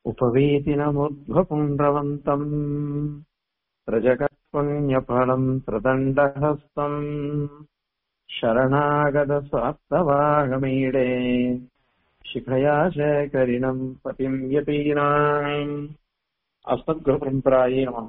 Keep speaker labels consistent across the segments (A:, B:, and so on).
A: उपवीतिनमुद्भपुण्ड्रवन्तम् रजकपुण्यफलम् प्रदण्डहस्तम् शरणागतस्वार्थवागमीडे शिखया शेखरिणम् पतिम् यतीनाम् அஸ்மத்குருபரம்பராயே நம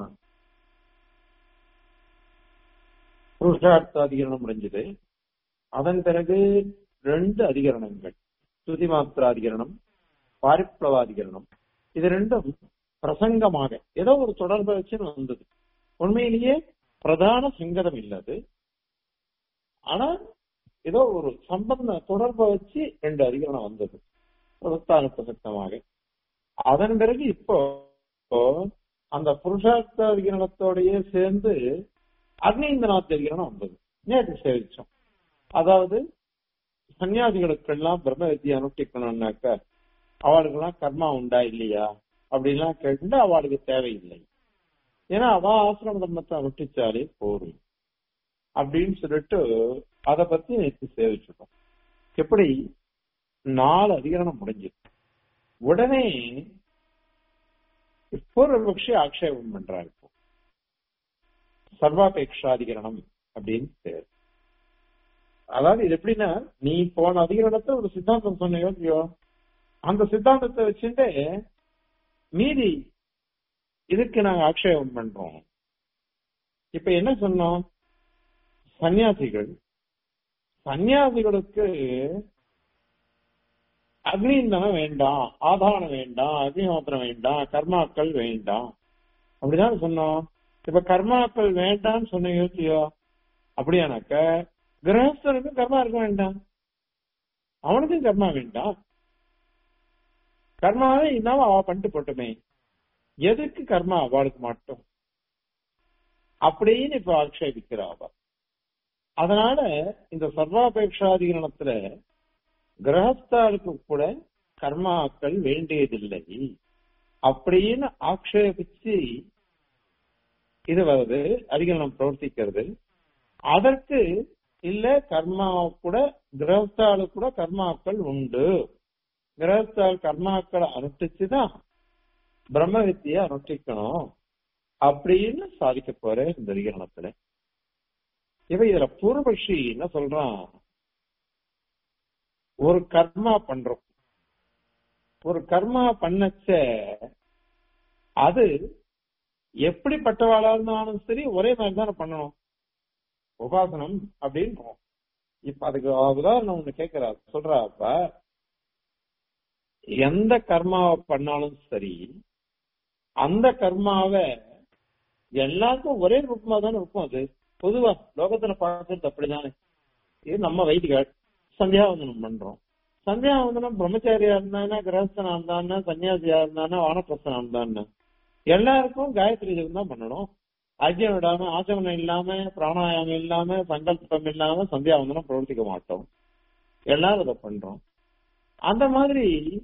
A: புருஷார்த்த அதிகரணம் முடிஞ்சது அதன் பிறகு ரெண்டு அதிகரணங்கள் ஸ்ருதி மாத்திராதிகரணம் பாரிப்ளவாதிகரணம் இது ரெண்டும் பிரசங்கமாக ஏதோ ஒரு தொடர்பை வச்சு வந்தது உண்மையிலேயே பிரதான சங்கதம் இல்லது ஆனா ஏதோ ஒரு சம்பந்த தொடர்பை வச்சு ரெண்டு அதிகரணம் வந்தது பிரதான பிரசக்தமாக அதன் பிறகு இப்போ இப்போ அந்த புருஷார்த்த அதிகரணத்தோடயே சேர்ந்து அக்னீந்திரநாத் அதிகரணம் வந்தது நேற்று சேவிச்சோம் அதாவது சன்னியாசிகளுக்கெல்லாம் பிரம்ம வித்தியை அனுஷ்டிக்கணும்னாக்க அவளுக்கெல்லாம் கர்மா உண்டா இல்லையா அப்படிலாம் கேட்டு அவளுக்கு தேவையில்லை ஏன்னா அவ ஆசிரம தர்மத்தை அனுஷ்டிச்சாலே போரும் அப்படின்னு சொல்லிட்டு அதை பத்தி நேற்று சேவிச்சிட்டோம் எப்படி நாலு அதிகரணம் முடிஞ்சது உடனே பூர்வபக்ஷி ஆக்ஷேபம் பண்றாரு இப்போ சர்வாபேக்ஷாதிகரணம் அப்படின்னு பேர் அதாவது இது எப்படின்னா நீ போன அதிகரணத்தை ஒரு சித்தாந்தம் சொன்னையோ இல்லையோ அந்த சித்தாந்தத்தை வச்சுட்டு மீதி இதுக்கு நாங்க ஆக்ஷேபம் பண்றோம் இப்ப என்ன சொன்னோம் சன்னியாசிகள் சன்னியாசிகளுக்கு அக்னிந்தனம் வேண்டாம் ஆதானம் வேண்டாம் அக்னிஹோத்திரம் வேண்டாம் கர்மாக்கள் வேண்டாம் அப்படிதான் சொன்னோம் இப்ப கர்மாக்கள் வேண்டாம்னு சொன்ன யோசியோ அப்படியானாக்க கிரகஸ்தனுக்கு கர்மா இருக்க வேண்டாம் அவனுக்கும் கர்மா வேண்டாம் கர்மாவே இல்லாம அவ பண்ணிட்டு போட்டுமே எதுக்கு கர்மா அவளுக்கு மட்டும் அப்படின்னு இப்ப ஆட்சேபிக்கிறா அவ அதனால இந்த சர்வாபேட்சாதிகரணத்துல கிரகஸ்தாளுக்கு கூட கர்மாக்கள் வேண்டியதில்லை அப்படின்னு ஆக்ஷேபிச்சு இது வருது அதிகரணம் பிரவர்த்திக்கிறது அதற்கு இல்ல கர்மா கூட கிரகஸ்தாளுக்கு கூட கர்மாக்கள் உண்டு கிரகஸ்தால் கர்மாக்களை அனுஷ்டிச்சுதான் பிரம்ம வித்தியை அனுஷ்டிக்கணும் அப்படின்னு சாதிக்க போற இந்த அதிகரணத்துல இவ இதுல பூர்வபக்ஷி என்ன சொல்றான் ஒரு கர்மா பண்றோம் ஒரு கர்மா பண்ணச்ச அது எப்படிப்பட்டவாளா இருந்தாலும் சரி ஒரே மாதிரி தானே பண்ணணும் உபாசனம் அப்படின்றோம் இப்ப அதுக்கு உதாரணம் ஒண்ணு கேட்கிறா சொல்றா அப்ப எந்த கர்மாவை பண்ணாலும் சரி அந்த கர்மாவை எல்லாருக்கும் ஒரே ரூபமா தானே இருக்கும் அது பொதுவா லோகத்துல பார்க்கறது அப்படிதானே இது நம்ம வைதிகள் சந்தியாவந்தனம் பண்றோம் சந்தியாவந்தனம் பிரம்மச்சாரியா இருந்தானா கிரகஸ்தனா இருந்தானா சன்னியாசியா இருந்தானா வானப்பிரசனா இருந்தான்னு எல்லாருக்கும் காயத்ரி ஜபம் தான் பண்ணணும் அஜயம் விடாம ஆச்சமனம் இல்லாம பிராணாயாமம் இல்லாம சங்கல்பம் இல்லாம சந்தியாவந்தனம் பிரவர்த்திக்க மாட்டோம் எல்லாரும் அதை பண்றோம் அந்த மாதிரி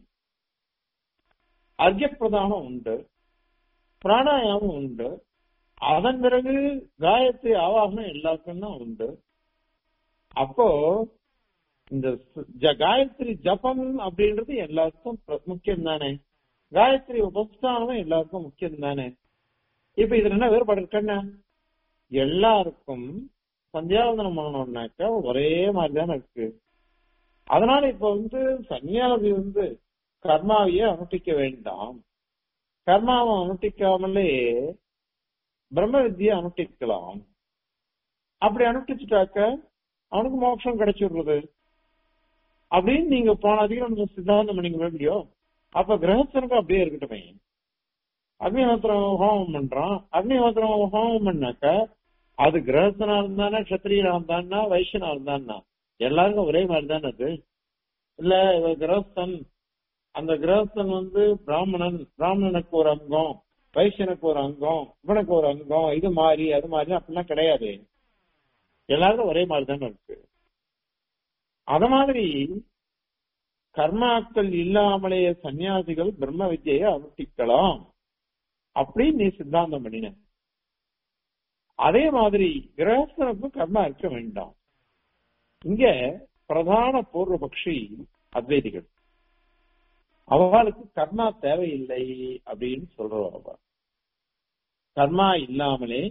A: அர்ஜ பிரதானம் உண்டு பிராணாயாமம் உண்டு அதன் பிறகு காயத்ரி ஆவாகனம் எல்லாருக்கும் தான் உண்டு அப்போ இந்த காயத்ரி ஜபம் அப்படின்றது எல்லாருக்கும் முக்கியம் தானே காயத்ரி உபஸ்தானம் எல்லாருக்கும் முக்கியம் தானே இப்ப இதுல என்ன வேறுபாடு இருக்கண்ணா எல்லாருக்கும் சந்தியாவந்தனம் பண்ணணும்னாக்கா ஒரே மாதிரி தானே இருக்கு அதனால இப்ப வந்து சன்னியாசி வந்து கர்மாவையே அனுஷ்டிக்க வேண்டாம் கர்மாவை அனுஷ்டிக்காமலே பிரம்ம வித்தியை அனுஷ்டிக்கலாம் அப்படி அனுஷ்டிச்சுட்டாக்க அவனுக்கு மோட்சம் கிடைச்சிடுறது அப்படின்னு நீங்க போன அதிகம் சித்தாந்தம் பண்ணீங்க இல்லையோ அப்ப கிரகஸ்தனுக்கு அப்படியே இருக்கட்டுமே அக்னிஹோத்திரம் ஹோமம் பண்றான் அக்னிஹோத்திரம் ஹோமம் பண்ணாக்க அது கிரகஸ்தனா இருந்தானா கத்திரியனா இருந்தான்னா வைஷ்யனா இருந்தான்னா எல்லாருக்கும் ஒரே மாதிரி தானே அது இல்ல இவ கிரகஸ்தன் அந்த கிரகஸ்தன் வந்து பிராமணன் பிராமணனுக்கு ஒரு அங்கம் வைஷ்யனுக்கு ஒரு அங்கம் இவனுக்கு ஒரு அங்கம் இது மாதிரி அது மாதிரி அப்படிலாம் கிடையாது எல்லாருக்கும் ஒரே மாதிரி தானே இருக்கு அத மாதிரி கர்மாக்கள் இல்லாமலே சன்னியாசிகள் பிரம்ம வித்தியை அனுஷ்டிக்கலாம் அப்படின்னு நீ சித்தாந்தம் பண்ணின அதே மாதிரி கிரகஸ்தனுக்கும் கர்மா இருக்க வேண்டாம் இங்க பிரதான பூர்வபக்ஷி அத்வைதிகள் அவளுக்கு கர்மா தேவையில்லை அப்படின்னு சொல்றவ அவ கர்மா இல்லாமலே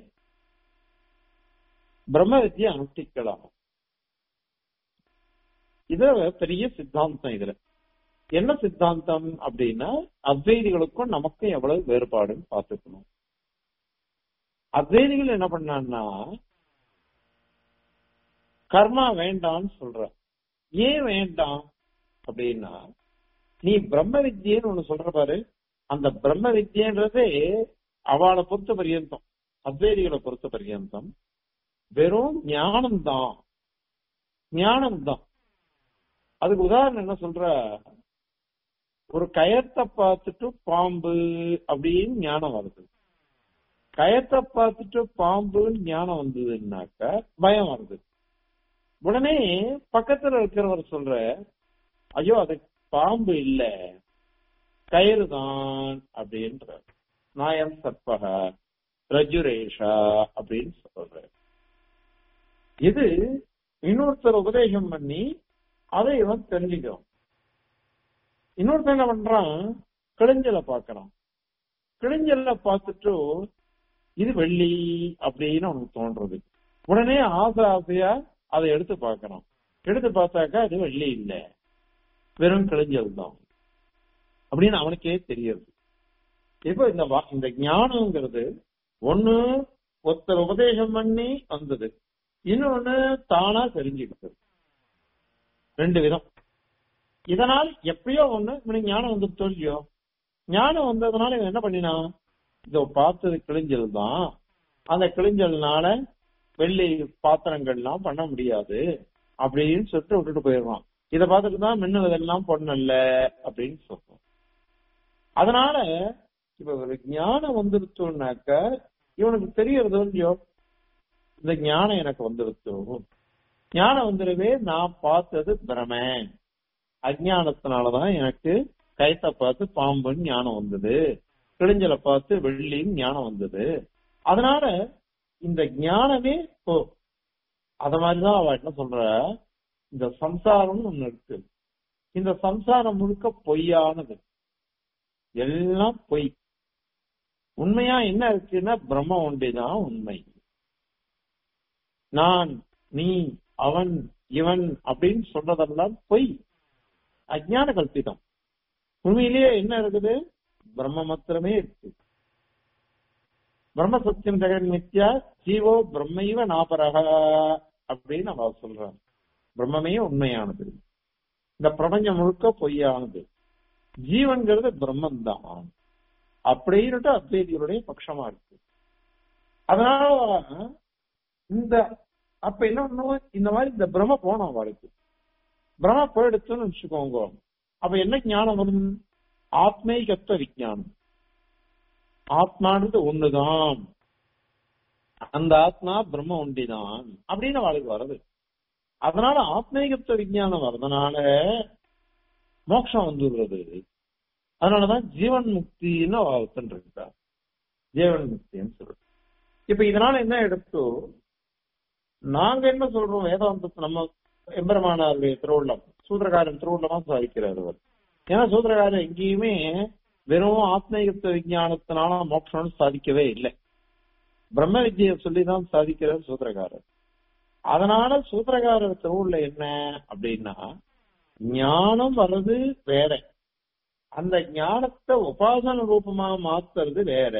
A: பிரம்ம வித்தியை அனுஷ்டிக்கலாம் இது பெரிய சித்தாந்தம் இதுல என்ன சித்தாந்தம் அப்படின்னா அத்வைதிகளுக்கும் நமக்கும் எவ்வளவு வேறுபாடுன்னு பார்த்துக்கணும் அத்வைதிகள் என்ன பண்ணான்னா கர்மா வேண்டாம்னு சொல்ற ஏன் வேண்டாம் அப்படின்னா நீ பிரம்ம வித்யன்னு ஒண்ணு சொல்ற பாரு அந்த பிரம்ம வித்யன்றதே அவளை பொறுத்த பரியந்தம் அத்வைதிகளை பொறுத்த பரியந்தம் வெறும் ஞானம்தான் ஞானம்தான் அதுக்கு உதாரணம் என்ன சொல்ற ஒரு கயத்தை பார்த்துட்டு பாம்பு அப்படின்னு ஞானம் வருது கயத்தை பார்த்துட்டு பாம்புன்னு ஞானம் வந்ததுன்னாக்க பயம் வருது உடனே பக்கத்துல இருக்கிறவர் சொல்ற ஐயோ அது பாம்பு இல்ல கயிறு தான் அப்படின்ற நாயம் சற்பக ரஜுரேஷா அப்படின்னு சொல்ற இது இன்னொருத்தர் உபதேசம் பண்ணி அதை இவன் தெரிஞ்சுக்கிறான் இன்னொருத்தன் என்ன பண்றான் கிழிஞ்சலை பாக்குறான் கிழிஞ்சல்ல பார்த்துட்டு இது வெள்ளி அப்படின்னு அவனுக்கு தோன்றது உடனே ஆசை ஆசையா அதை எடுத்து பார்க்கறான் எடுத்து பார்த்தாக்கா அது வெள்ளி இல்ல வெறும் கிழிஞ்சல் தான் அப்படின்னு அவனுக்கே தெரியுது இப்போ இந்த வா- இந்த ஞானம்ங்கிறது ஒண்ணு ஒருத்தர் உபதேசம் பண்ணி வந்தது இன்னொன்னு தானா தெரிஞ்சுக்கிட்டது ரெண்டு விதம் இதனால் எப்பயோ ஒண்ணு இவனுக்கு ஞானம் வந்து இல்லையோ ஞானம் வந்ததுனால இவன் என்ன பண்ணினான் இதோ பார்த்தது கிழிஞ்சல் தான் அந்த கிழிஞ்சல்னால வெள்ளி பாத்திரங்கள்லாம் பண்ண முடியாது அப்படின்னு சொல்லிட்டு விட்டுட்டு போயிடுவான் இதை பார்த்துட்டு தான் மின்னதெல்லாம் பொண்ணல்ல அப்படின்னு சொல்றோம் அதனால இப்ப ஒரு ஞானம் வந்துருச்சோம்னாக்க இவனுக்கு தெரியறதோ இல்லையோ இந்த ஞானம் எனக்கு வந்துருச்சோ ஞானம் வந்துடவே நான் பார்த்தது பிரமை அஜானத்தினாலதான் எனக்கு கைத்தை பார்த்து பாம்புன்னு ஞானம் வந்தது கிழிஞ்சலை பார்த்து வெள்ளின்னு ஞானம் வந்தது அதனால இந்த ஞானமே இப்போ அத மாதிரிதான் அவ என்ன சொல்ற இந்த சம்சாரம்னு ஒண்ணு இருக்கு இந்த சம்சாரம் முழுக்க பொய்யானது எல்லாம் பொய் உண்மையா என்ன இருக்குன்னா பிரம்ம ஒன்றிதான் உண்மை நான் நீ அவன் இவன் அப்படின்னு சொல்றதெல்லாம் பொய் அஜ்ஞான கல்பிதம் உண்மையிலேயே என்ன இருக்குது பிரம்ம மாத்திரமே இருக்கு பிரம்ம சத்தியம் ஜெகன் மித்யா ஜீவோ பிரம்மைவ நாபரக அப்படின்னு அவ சொல்றான் பிரம்மமே உண்மையானது இந்த பிரபஞ்சம் முழுக்க பொய்யானது ஜீவன்கிறது பிரம்மன் தான் அப்படின்னுட்டு அத்வைதிகளுடைய பட்சமா இருக்கு அதனால இந்த அப்ப என்ன பண்ணுவோம் இந்த மாதிரி இந்த பிரம்ம போனோம் அவளுக்கு பிரம்ம போயிடுச்சுன்னு வச்சுக்கோங்க அப்ப என்ன ஞானம் வரும் ஆத்மீகத்துவ விஞ்ஞானம் ஆத்மானது ஒண்ணுதான் அந்த ஆத்மா பிரம்ம ஒண்டிதான் அப்படின்னு அவளுக்கு வருது அதனால ஆத்மீகத்துவ விஞ்ஞானம் வர்றதுனால மோட்சம் வந்துடுறது அதனாலதான் ஜீவன் முக்தின்னு ஒருத்தன் இருக்கா ஜீவன் முக்தின்னு சொல்றது இப்ப இதனால என்ன எடுத்தோ நாங்க என்ன சொல்றோம் வேதாந்தத்தை நம்ம எம்பெருமானாருடைய திருவுள்ளம் சூத்திரக்காரன் திருவுள்ளமா சாதிக்கிறார் அவர் ஏன்னா சூத்திரக்காரர் எங்கேயுமே வெறும் ஆத்மீகத்துவ விஞ்ஞானத்தினால மோட்சம்னு சாதிக்கவே இல்லை பிரம்ம வித்தியை சொல்லிதான் சாதிக்கிறார் சூத்திரக்காரர் அதனால சூத்திரக்காரர் திருவுள்ள என்ன அப்படின்னா ஞானம் வர்றது வேற அந்த ஞானத்தை உபாசன ரூபமா மாத்துறது வேற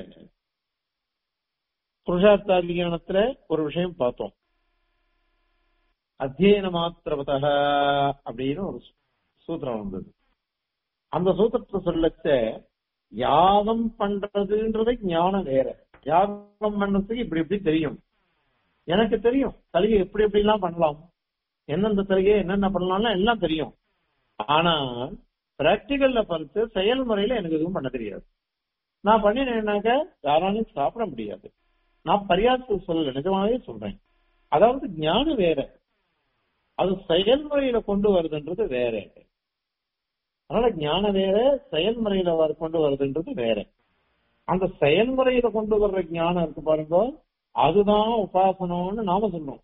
A: புருஷார்த்தாதிகரணத்துல ஒரு விஷயம் பார்த்தோம் அத்தியன மாத்திரவதக அப்படின்னு ஒரு சூத்திரம் வந்தது அந்த சூத்திரத்தை சொல்லச்ச யாகம் பண்றதுன்றது ஞானம் வேற யாகம் பண்றதுக்கு இப்படி இப்படி தெரியும் எனக்கு தெரியும் தலிகை எப்படி எப்படி எல்லாம் பண்ணலாம் எந்தெந்த தலிகை என்னென்ன பண்ணலாம்லாம் எல்லாம் தெரியும் ஆனா பிராக்டிகல்ல பார்த்து செயல்முறையில எனக்கு எதுவும் பண்ண தெரியாது நான் பண்ணினேன்னாக்க யாராலையும் சாப்பிட முடியாது நான் பரியாச சொல்லல நிஜமாவே சொல்றேன் அதாவது ஞானம் வேற அது செயல்முறையில கொண்டு வருதுன்றது வேற அதனால ஞானம் வேற செயல்முறையில வர- கொண்டு வருதுன்றது வேற அந்த செயல்முறையில கொண்டு வர்ற ஞானம் இருக்கு பாருங்க அதுதான் உபாசனம்னு நாம சொல்றோம்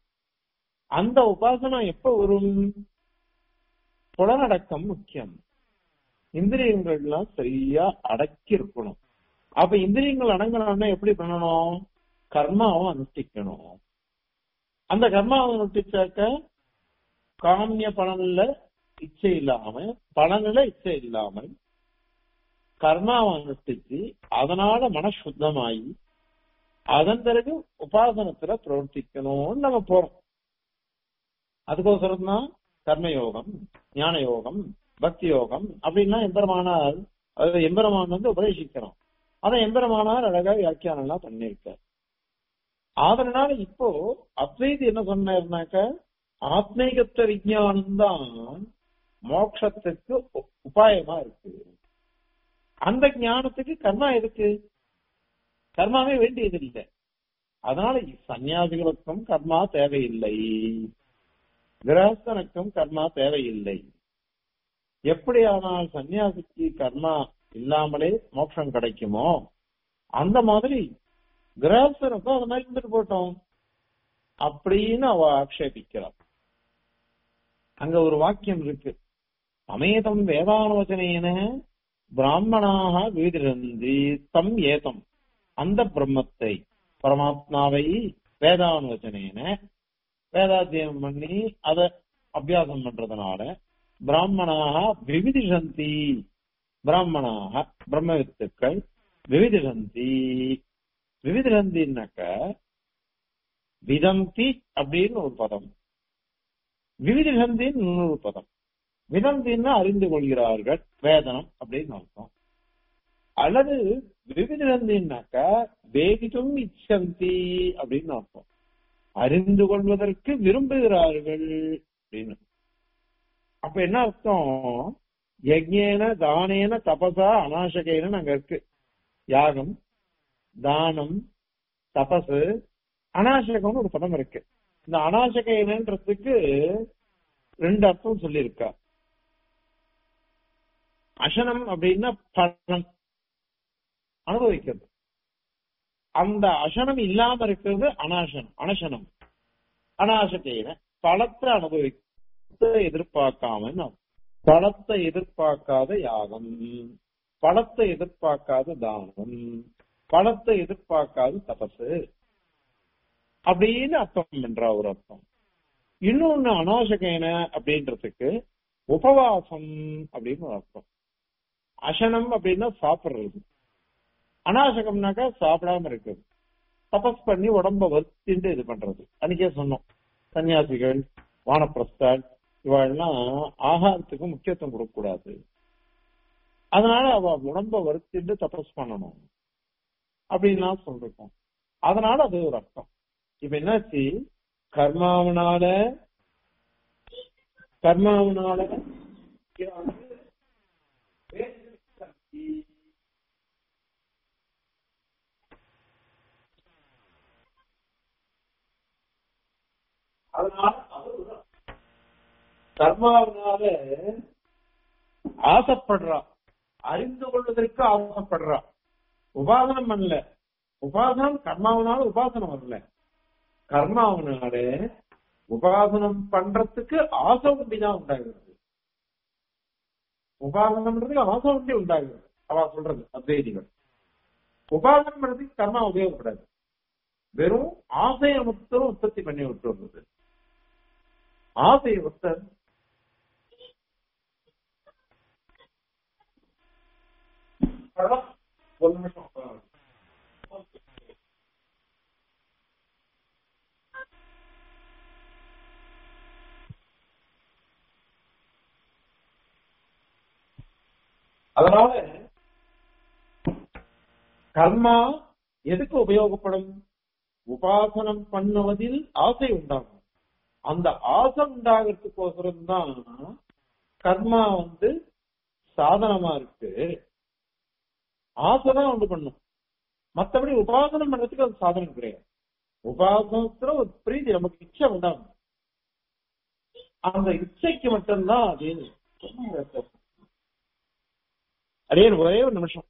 A: அந்த உபாசனம் எப்ப வரும் புலனடக்கம் முக்கியம் இந்திரியங்கள்லாம் சரியா அடக்கி இருக்கணும் அப்ப இந்திரியங்கள் அடங்கணும்னா எப்படி பண்ணணும் கர்மாவை அனுஷ்டிக்கணும் அந்த கர்மாவை அனுஷ்டிச்சாக்க காமிய பலன்ல இச்சை இல்லாம பலன்ல இச்சை இல்லாமல் கர்மாவை அனுஷ்டிச்சு அதனால மனசுத்தமாயி அதன் பிறகு உபாசனத்துல பிரவர்த்திக்கணும்னு நம்ம போறோம் அதுக்கோசரம் தான் கர்மயோகம் ஞான யோகம் பக்தி யோகம் அப்படின்னா எம்பெருமானார் அது எம்பெருமான் வந்து உபதேசிக்கிறோம் அதை எம்பெருமானார் அழகா வியாக்கியானம் எல்லாம் பண்ணியிருக்கார் அதனால இப்போ அத்வைதி என்ன சொன்னார்னாக்க ஆத்மீகத்துவ விஜயானம் தான் மோட்சத்துக்கு உ- உபாயமா இருக்கு அந்த ஞானத்துக்கு கர்மா எதுக்கு கர்மாவே வேண்டியது இல்லை அதனால சன்னியாசிகளுக்கும் கர்மா தேவையில்லை கிரகஸ்தனுக்கும் கர்மா தேவையில்லை எப்படியானால் சன்னியாசிக்கு கர்மா இல்லாமலே மோட்சம் கிடைக்குமோ அந்த மாதிரி கிரகஸ்தனுக்கும் அது மாதிரி இருந்துட்டு போட்டோம் அப்படின்னு அவ ஆக்ஷேபிக்கிறார் அங்க ஒரு வாக்கியம் இருக்கு அமேதம் வேதானவச்சனேன பிராமணாக வீதிரந்தி தம் ஏதம் அந்த பிரம்மத்தை பரமாத்மாவை வேதானுவச்சனேன வேதாத்தியம் பண்ணி அத அபியாசம் பண்றதுனால பிராமணாக விவிதிஷந்தி பிராமணாக பிரம்ம வித்துக்கள் விவிதிஷந்தி விவிதிஷந்தின்னாக்க விதந்தி அப்படின்னு ஒரு பதம் விவிதிஷந்தின்னு இன்னொரு பதம் விதந்தின்னா அறிந்து கொள்கிறார்கள் வேதனம் அப்படின்னு அர்த்தம் அல்லது விவிதிஷந்தின்னாக்க வேதிக்கும் இச்சந்தி அப்படின்னு அர்த்தம் அறிந்து கொள்வதற்கு விரும்புகிறார்கள் அப்படின்னு அப்ப என்ன அர்த்தம் யஜ்ஞேன தானேன தபசா அநாசகேன அங்க இருக்கு யாகம் தானம் தபசு அநாசகம்னு ஒரு பதம் இருக்கு இந்த அநாசகேனன்றதுக்கு ரெண்டு அர்த்தம் சொல்லியிருக்கா அசனம் அப்படின்னா பலன் அனுபவிக்கிறது அந்த அசனம் இல்லாம இருக்கிறது அனாசனம் அனசனம் அனாசத்தையின பழத்தை அனுபவித்து எதிர்பார்க்காம அர்த்தம். பழத்தை எதிர்பார்க்காத யாகம் பழத்தை எதிர்பார்க்காத தானம் பழத்தை எதிர்பார்க்காத தபசு அப்படின்னு அர்த்தம் பண்றா ஒரு அர்த்தம் இன்னொன்னு அனாசகேன அப்படின்றதுக்கு உபவாசம் அப்படின்னு ஒரு அர்த்தம் அசனம் அப்படின்னா சாப்பிடுறது அனாசகம்னாக்கா சாப்பிடாம இருக்குது தபஸ் பண்ணி உடம்ப வருத்திட்டு இது பண்றது அன்னைக்கே சொன்னோம் சன்னியாசிகள் வானப்பிரஸ்தால் இவாள்லாம் ஆகாரத்துக்கு முக்கியத்துவம் கொடுக்க கூடாது அதனால அவ உடம்ப வருத்திட்டு தபஸ் பண்ணணும் அப்படின்லாம் சொல்லிருக்கோம் அதனால அது ஒரு அர்த்தம் இப்ப என்னாச்சு கர்மாவனால கர்மாவனால இவ வந்து வேறு சக்தி அதனால அது ஒரு கர்மாவினால ஆசைப்படுறா அறிந்து கொள்வதற்கு ஆசைப்படுறா உபாசனம் பண்ணல உபாசனம் கர்மாவினால உபாசனம் வரல கர்மாவினால உபாசனம் பண்றதுக்கு ஆசை உண்டிதான் உண்டாகிறது உபாசனம் பண்றதுக்கு ஆசை உண்டி உண்டாகிறது அவ சொல்றது அத்வைதிகள் உபாசனம் பண்றதுக்கு கர்மா உபயோகப்படாது வெறும் ஆசையை மட்டும் உற்பத்தி பண்ணி விட்டு வந்தது ஆசையை ஒருத்தர் படம் ஒரு நிமிஷம் உட்காருங்க. அதனால கர்மா எதுக்கு உபயோகப்படும் உபாசனம் பண்ணுவதில் ஆசை உண்டாகும் அந்த ஆசை உண்டாகிறதுக்கோசரம் தான் கர்மா வந்து சாதனமா இருக்கு ஆசைதான் உண்டு பண்ணும் மத்தபடி உபாசனம் பண்றதுக்கு அது சாதனம் கிடையாது உபாசனத்துல ஒரு பிரீதி நமக்கு இச்சை உண்டாகும் அந்த இச்சைக்கு மட்டும்தான் அது அதே ஒரே ஒரு நிமிஷம்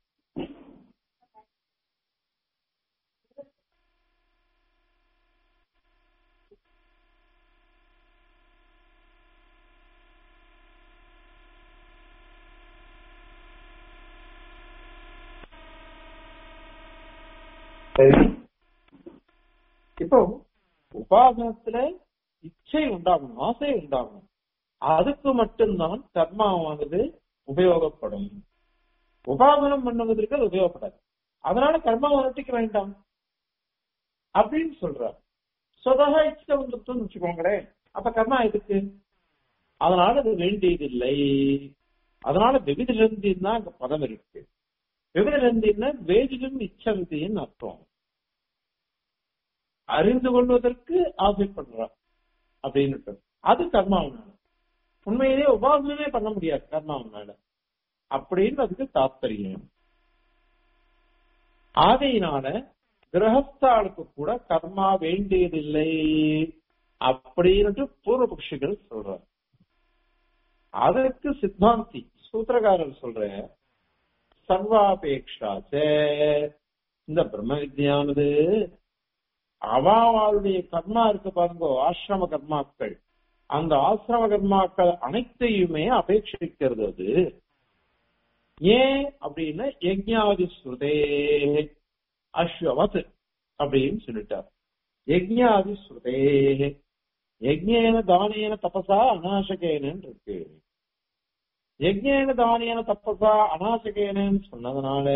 A: சரி இப்போ உபாசனத்துல இச்சை உண்டாகணும் ஆசை உண்டாகணும் அதுக்கு மட்டும்தான் கர்மாவானது உபயோகப்படும் உபாசனம் பண்ணுவதற்கு அது உபயோகப்படாது அதனால கர்மாவை அனுஷ்டிக்க வேண்டாம் அப்படின்னு சொல்றார் சொதக இச்சை வந்துட்டுன்னு வச்சுக்கோங்களேன் அப்ப கர்மா எதுக்கு அதனால அது வேண்டியதில்லை அதனால வெகுதிலிருந்தின் தான் அங்க பதம் இருக்கு வெகுதிலிருந்தின்னா வேதிலும் இச்சந்தின்னு அர்த்தம் அறிந்து கொள்வதற்கு ஆசைப்படுறார் அப்படின்னு அது கர்மாவனால உண்மையிலேயே உபாசனமே பண்ண முடியாது கர்மாவனால அப்படின்னு அதுக்கு தாத்பரியம் ஆகையினால கிரகஸ்தாளுக்கு கூட கர்மா வேண்டியதில்லை அப்படின்ட்டு பூர்வபக்ஷிகள் சொல்றார் அதற்கு சித்தாந்தி சூத்திரகாரர் சொல்ற சர்வாபேக்ஷாச்ச இந்த பிரம்ம வித்யானது அவாவாளுடைய கர்மா இருக்கு பாருங்க ஆசிரம கர்மாக்கள் அந்த ஆசிரம கர்மாக்கள் அனைத்தையுமே அபேட்சிக்கிறது அது ஏன் அப்படின்னா யஜ்ஞாதி ஸ்ருதே அஸ்வவத் அப்படின்னு சொல்லிட்டார் யஜ்ஞாதி ஸ்ருதே யஜ்ஞேன தானேன தபசா அநாசகேனன்னு இருக்கு யஜ்ஞேன தானேன தபசா அநாசகேனன்னு சொன்னதுனால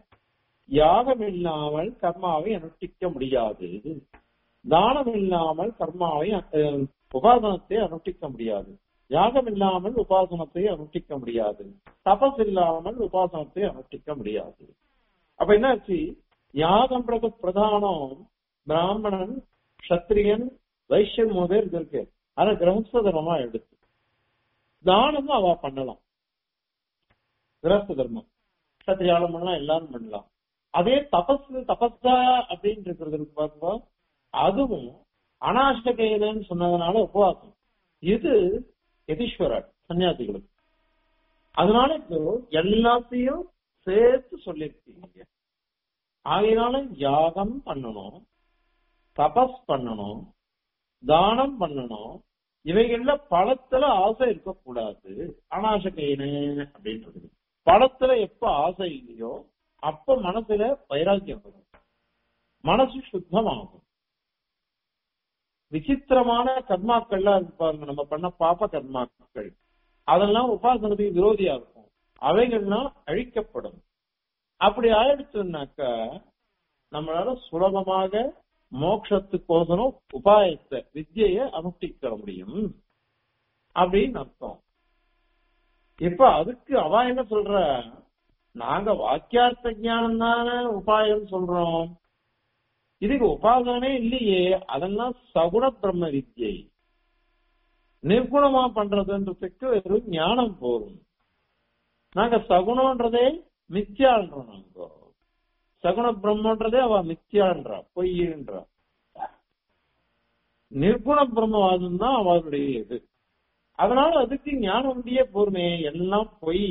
A: யாகம் இல்லாமல் கர்மாவை அனுஷ்டிக்க முடியாது தானம் இல்லாமல் கர்மாவை அஹ், உபாசனத்தை அனுஷ்டிக்க முடியாது யாகம் இல்லாமல் உபாசனத்தை அனுஷ்டிக்க முடியாது தபஸ் இல்லாமல் உபாசனத்தை அனுஷ்டிக்க முடியாது அப்ப என்னாச்சு யாகம்ன்றது பிரதானம் பிராமணன் கத்திரியன் வைஷ்யன் மூணு பேர் இது இருக்கு ஆனா கிரகஸ்த தர்மமா எடுத்து தானமும் அவ பண்ணலாம் கிரகஸ்த தர்மம் கத்திரியாலம் பண்ணலாம் எல்லாரும் பண்ணலாம் அதே தபஸ் தபஸா அப்படின்னு இருக்கிறது இருக்கு பாருங்க அதுவும் அனாஷ்டகையிலன்னு சொன்னதுனால உபவாசம் இது யதீஸ்வரர் சன்னியாசிகளுக்கு அதனால இப்போ எல்லாத்தையும் சேர்த்து சொல்லியிருக்கீங்க ஆகையினால யாகம் பண்ணணும் தபஸ் பண்ணணும் தானம் பண்ணணும் இவைகள்ல பழத்துல ஆசை இருக்கக்கூடாது அனாசகைனு அப்படின்றது பழத்துல எப்ப ஆசை இல்லையோ அப்ப மனசுல வைராக்கியம் வரும் மனசு சுத்தமாகும் விசித்திரமான கர்மாக்கள்லாம் இருக்கு பாருங்க நம்ம பண்ண பாப்ப கர்மாக்கள் அதெல்லாம் உபாசனத்துக்கு விரோதியா இருக்கும் அவைகள்லாம் அழிக்கப்படும் அப்படி ஆயிடுச்சுன்னாக்கா நம்மளால சுலபமாக மோட்சத்துக்கோசரம் உபாயத்தை வித்தியை அனுஷ்டிக்க முடியும் அப்படின்னு அர்த்தம் இப்ப அதுக்கு அவ என்ன சொல்ற நாங்க வாக்கியார்த்த ஞானம் தானே உபாயம் சொல்றோம் இதுக்கு உபாசனமே இல்லையே அதெல்லாம் சகுண பிரம்ம வித்யை நிர்குணமா பண்றதுன்றதுக்கு வெறும் ஞானம் போதும் நாங்க சகுணன்றதே மித்யான்றோம் நாங்க சகுண பிரம்மன்றதே அவ மித்யான்றா பொய்ன்றா நிர்குண பிரம்மவாதம் தான் அவளுடைய இது அதனால அதுக்கு ஞானம் உண்டியே போருமே எல்லாம் பொய்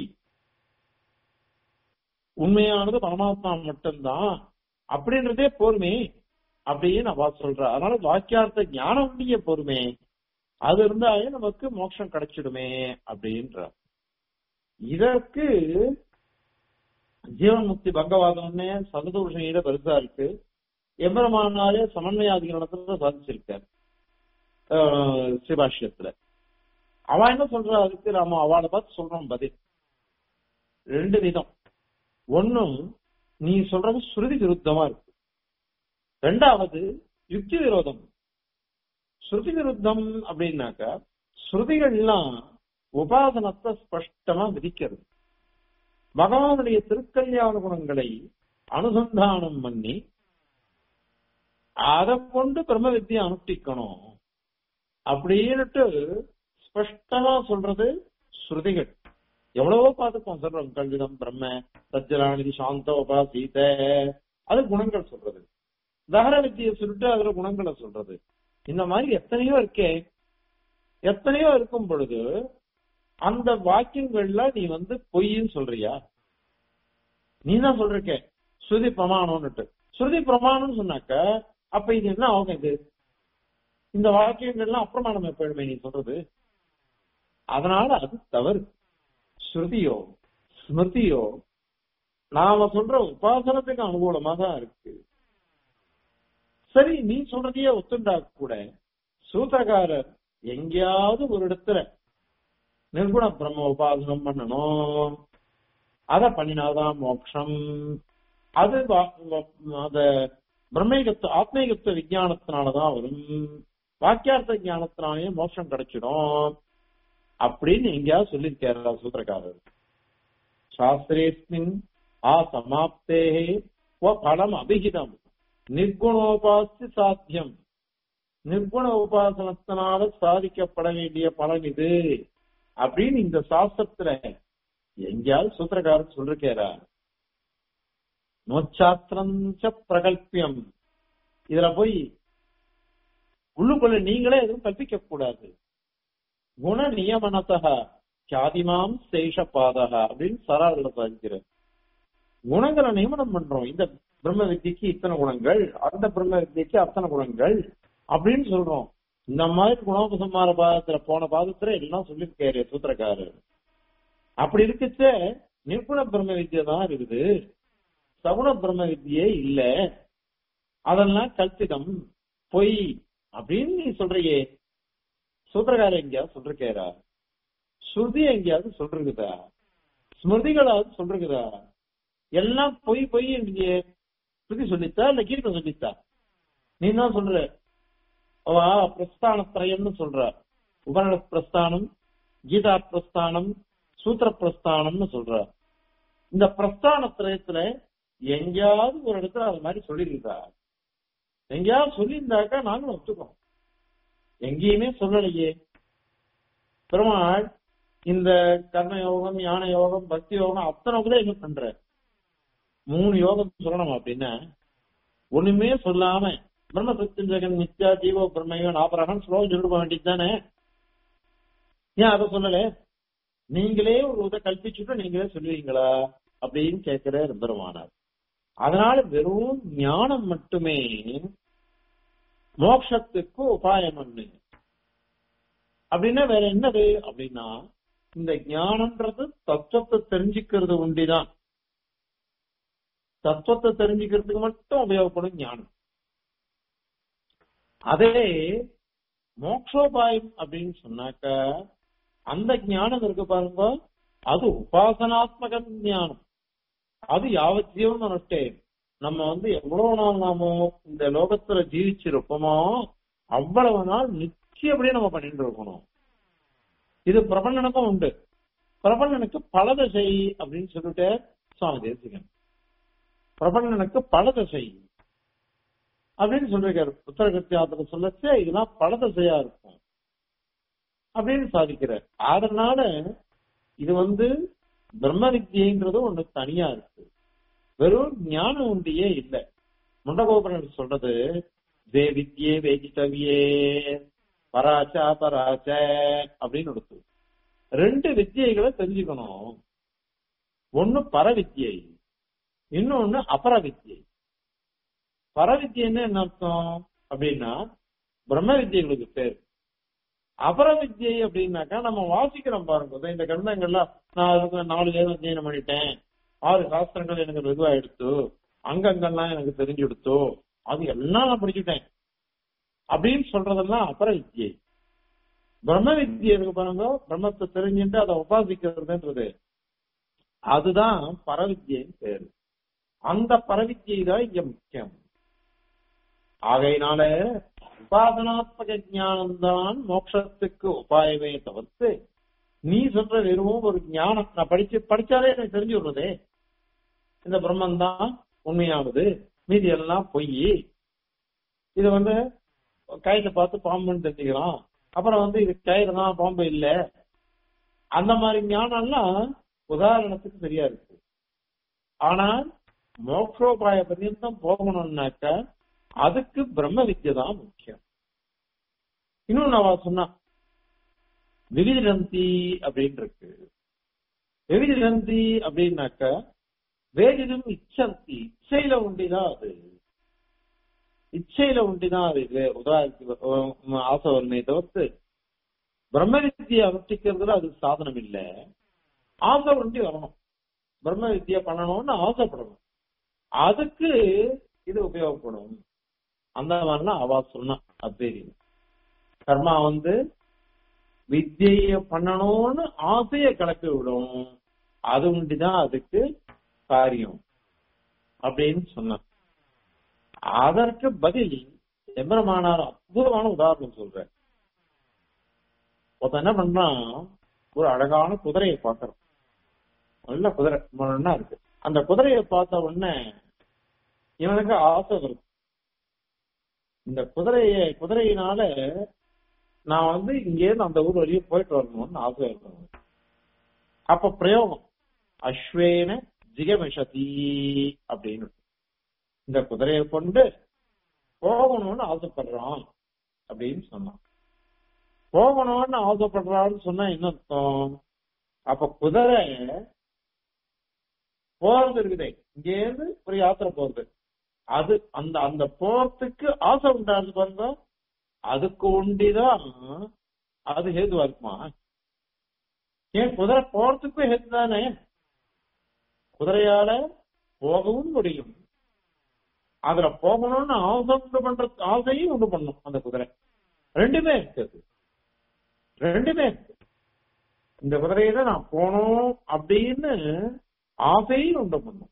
A: உண்மையானது பரமாத்மா மட்டும்தான் அப்படின்றதே போருமே அப்படின்னு அவ சொல்றா அதனால வாக்கியார்த்த ஞானம் உண்டிய போருமே அது இருந்தாலே நமக்கு மோட்சம் கிடைச்சிடுமே அப்படின்ற இதற்கு ஜீவன் முக்தி பங்கவாதம்னே சததூஷணியில பெருசா இருக்கு எம்பெருமானாலே சமன்வயாதிகளத்துல சாதிச்சிருக்கார் ஆஹ் ஸ்ரீபாஷ்யத்துல அவன் என்ன சொல்றா அதுக்கு நாம அவளை பார்த்து சொல்றோம் பதில் ரெண்டு விதம் ஒண்ணும் நீ சொல்றது ஸ்ருதி விருத்தமா இருக்கு ரெண்டாவது யுக்தி விரோதம் ஸ்ருதி விருத்தம் அப்படின்னாக்கா ஸ்ருதிகள்லாம் உபாசனத்தை ஸ்பஷ்டமா விதிக்கிறது பகவானுடைய திருக்கல்யாண குணங்களை அனுசந்தானம் பண்ணி அதை கொண்டு பிரம்ம வித்தியை அனுஷ்டிக்கணும் அப்படின்னுட்டு ஸ்பஷ்டமா சொல்றது ஸ்ருதிகள் எவ்வளவோ பார்த்துப்போம் சொல்றோம் கல்விதம் பிரம்ம சஜ்ஜலாநிதி சாந்தோபா சீத அது குணங்கள் சொல்றது தகர வித்தியை சொல்லிட்டு அதுல குணங்களை சொல்றது இந்த மாதிரி எத்தனையோ இருக்கே எத்தனையோ இருக்கும் பொழுது அந்த வாக்கியங்கள்ல நீ வந்து பொய்ன்னு சொல்றியா நீ தான் சொல்றிருக்க ஸ்ருதி பிரமாணம்னுட்டு ஸ்ருதி பிரமாணம்னு சொன்னாக்க அப்ப இது என்ன ஆகும் இது இந்த வாக்கியங்கள்லாம் அப்பிரமாணம் எப்பழுமே நீ சொல்றது அதனால அது தவறு ஸ்ருதியோ ஸ்மிருதியோ நாம சொல்ற உபாசனத்துக்கு அனுகூலமா தான் இருக்கு சரி நீ சொல்றதையே ஒத்துண்டா கூட சூத்திரக்காரர் எங்கேயாவது ஒரு இடத்துல நிர்குண பிரம்ம உபாசனம் பண்ணணும் அத பண்ணினாதான் மோட்சம் அது வா- வ- அத பிரம்மேகத்துவ ஆத்மீகத்துவ விஞ்ஞானத்தினாலதான் வரும் வாக்கியார்த்த ஞானத்தினாலேயே மோட்சம் கிடைச்சிடும் அப்படின்னு எங்கேயாவது சொல்லியிருக்காரா சூத்திரக்காரர் சாஸ்திரேஸ்மின் ஆ சமாப்தே பலம் அபிகிதம் நிர்குணோபாசி சாத்தியம் நிர்குண உபாசனத்தினால சாதிக்கப்பட வேண்டிய பலன் இது அப்படின்னு இந்த சாஸ்திரத்துல எங்கேயாவது சூத்திரக்காரர் சொல்லிருக்காரா நோச்சாத்திரம் பிரகல்பியம் இதுல போய் உள்ளுக்குள்ள நீங்களே எதுவும் கற்பிக்க கூடாது குண நியமனத்தக சாதிமாம் சேஷ பாதக அப்படின்னு சராரில் சாதிக்கிறார் குணங்களை நியமனம் பண்றோம் இந்த பிரம்ம வித்தியக்கு இத்தனை குணங்கள் அந்த பிரம்ம வித்தியக்கு அத்தனை குணங்கள் அப்படின்னு சொல்றோம் இந்த மாதிரி குணோபசம்மார பாதத்துல போன பாதத்துல எல்லாம் சொல்லியிருக்காரு சூத்திரக்காரர் அப்படி இருக்குச்ச நிர்குண பிரம்ம வித்யை தான் இருக்குது சகுண பிரம்ம வித்தியே இல்ல அதெல்லாம் கல்பிதம் பொய் அப்படின்னு நீ சொல்றியே சூத்திரக்காரர் எங்கேயாவது சொல்லிருக்காரா ஸ்ருதி எங்கேயாவது சொல்றதுதா ஸ்மிருதிகளாவது சொல்றதுதா எல்லாம் பொய் பொய் நீங்க ஸ்ருதி சொல்லித்தா இல்ல கீர்த்தம் சொல்லித்தா நீ தான் சொல்ற அவ பிரஸ்தான திரயம்னு சொல்ற உபரண பிரஸ்தானம் கீதா பிரஸ்தானம் சூத்திர பிரஸ்தானம்னு சொல்ற இந்த பிரஸ்தான திரயத்துல எங்கேயாவது ஒரு இடத்துல அது மாதிரி சொல்லியிருக்கா எங்கேயாவது சொல்லியிருந்தாக்கா நாங்களும் ஒத்துக்கோம் எங்கேயுமே சொல்லலையே பெருமாள் இந்த கர்ம யோகம் ஞான யோகம் பக்தி யோகம் அத்தனை கூட என்ன பண்ற மூணு யோகம் சொல்லணும் அப்படின்னா ஒண்ணுமே சொல்லாம பிரம்ம சத்தியம் ஜெகன் நித்யா ஜீவோ பிரம்மையோ நாபரகன் ஸ்லோகம் சொல்லிட வேண்டியது தானே ஏன் அதை சொல்லல நீங்களே ஒரு இதை கல்பிச்சுட்டு நீங்களே சொல்லுவீங்களா அப்படின்னு கேட்கிற பெருமானார் அதனால வெறும் ஞானம் மட்டுமே மோட்சத்துக்கு உபாயம் ஒண்ணு அப்படின்னா வேற என்னது அப்படின்னா இந்த ஞானம்ன்றது தத்துவத்தை தெரிஞ்சுக்கிறது உண்டிதான் தத்துவத்தை தெரிஞ்சுக்கிறதுக்கு மட்டும் உபயோகப்படும் ஞானம் அதே மோக்ஷோபாயம் அப்படின்னு சொன்னாக்க அந்த ஞானம் இருக்கு பாருங்க அது உபாசனாத்மக ஞானம் அது யாவத் ஜீவன் அனுஷ்டே நம்ம வந்து எவ்வளவு நாள் நாம இந்த லோகத்துல ஜீவிச்சிருப்போமோ அவ்வளவு நாள் நிச்சயப்படியே நம்ம பண்ணிட்டு இருக்கணும் இது பிரபண்ணனுக்கும் உண்டு பிரபண்ணனுக்கு பல தசை அப்படின்னு சொல்லிட்டு சுவாமி தேசிகன் பிரபண்ணனுக்கு பல தசை அப்படின்னு சொல்லிருக்காரு உத்தரகத்தியாத்திர சொல்லச்சே இதெல்லாம் பல தசையா இருக்கும் அப்படின்னு சாதிக்கிறார் அதனால இது வந்து பிரம்ம வித்தியங்கிறது ஒண்ணு தனியா இருக்கு வெறும் ஞானம் உண்டியே இல்லை முண்டகோபுரன் சொல்றது வே வித்யே வேகிட்டவியே பராச்சா பராச்ச அப்படின்னு எடுத்து ரெண்டு வித்தியைகளை தெரிஞ்சுக்கணும் ஒண்ணு பரவித்யை இன்னொன்னு அபரவித்யை பரவித்யன்னு என்ன அர்த்தம் அப்படின்னா பிரம்ம வித்தியைகளுக்கு பேர் அபரவித்யை அப்படின்னாக்கா நம்ம வாசிக்கிறோம் பாருங்க இந்த கிரந்தங்கள்லாம் நான் அதுக்கு நாலு வேதம் அத்தியனம் பண்ணிட்டேன் ஆறு சாஸ்திரங்கள் எனக்கு மெதுவா எடுத்து அங்கங்கெல்லாம் எனக்கு தெரிஞ்சு எடுத்தோ அது எல்லாம் நான் படிச்சுட்டேன் அப்படின்னு சொல்றதெல்லாம் அபர வித்தியை பிரம்ம வித்தியை இருக்கு பாருங்க பிரம்மத்தை தெரிஞ்சுட்டு அதை உபாசிக்கிறதுன்றது அதுதான் பரவித்தியன்னு பேரு அந்த பரவித்தியை தான் இங்க முக்கியம் ஆகையினால உபாசனாத்மக ஞானம் தான் மோட்சத்துக்கு உபாயமே தவிர்த்து நீ சொல்ற வெறும் ஒரு ஞானம் நான் படிச்சு படிச்சாலே எனக்கு தெரிஞ்சு விடுறதே இந்த பிரம்மன் தான் உண்மையானது மீதி எல்லாம் பொய் இது வந்து கயிறு பார்த்து பாம்புன்னு தெரிஞ்சுக்கலாம் அப்புறம் வந்து இது கயிறு தான் பாம்பு இல்ல அந்த மாதிரி ஞானம்லாம் உதாரணத்துக்கு சரியா இருக்கு ஆனா மோக்ஷோபாய பர்யந்தம் போகணும்னாக்க அதுக்கு பிரம்ம வித்யை தான் முக்கியம் இன்னொன்னு அவ சொன்னா விவிதிரந்தி அப்படின்னு இருக்கு விவிதிரந்தி அப்படின்னாக்க வேதிலும் இச்சந்தி இச்சையில உண்டிதான் அது இச்சையில உண்டிதான் அது உதாரணத்துக்கு ஆசை வருமே தவிர்த்து பிரம்ம வித்தியை அனுஷ்டிக்கிறதுல அது சாதனம் இல்ல ஆசை உண்டி வரணும் பிரம்ம வித்தியை பண்ணணும்னு ஆசைப்படணும் அதுக்கு இது உபயோகப்படும் அந்த மாதிரிலாம் அவா சொன்னா அத்வைதி கர்மா வந்து வித்திய பண்ணணும்னு ஆசைய கலப்பி விடும் அது உண்டுதான் அதுக்கு காரியம் அப்படின்னு சொன்னார் அதற்கு பதில் எம்பெருமானார் அற்புதமான உதாரணம் சொல்ற ஒருத்தன் என்ன பண்றான் ஒரு அழகான குதிரையை பார்க்கறான் நல்ல குதிரை நல்லா இருக்கு அந்த குதிரையை பார்த்த உடனே இவனுக்கு ஆசை வருது இந்த குதிரையை குதிரையினால நான் வந்து இங்கேருந்து அந்த ஊர் வழியே போயிட்டு வரணும்னு ஆசை இருக்கணும் அப்ப பிரயோகம் அஸ்வேன ஜிகமிஷதி அப்படின்னு இந்த குதிரையை கொண்டு போகணும்னு ஆசைப்படுறான் அப்படின்னு சொன்னான் போகணும்னு ஆசைப்படுறான்னு சொன்னா என்ன அர்த்தம் அப்ப குதிரை போறது இருக்குதே இங்கேருந்து ஒரு யாத்திரை போறது அது அந்த அந்த போறதுக்கு ஆசை உண்டாது பாருங்க அதுக்கு உண்டிதான் அது ஹேதுவா இருக்குமா ஏன் குதிரை போறதுக்கும் ஹேது தானே குதிரையால போகவும் முடியும் அதுல போகணும்னு ஆசை உண்டு பண்ற ஆசையும் உண்டு பண்ணும் அந்த குதிரை ரெண்டுமே இருக்குது ரெண்டுமே இருக்கு இந்த குதிரையில நான் போனோம் அப்படின்னு ஆசையும் உண்டு பண்ணும்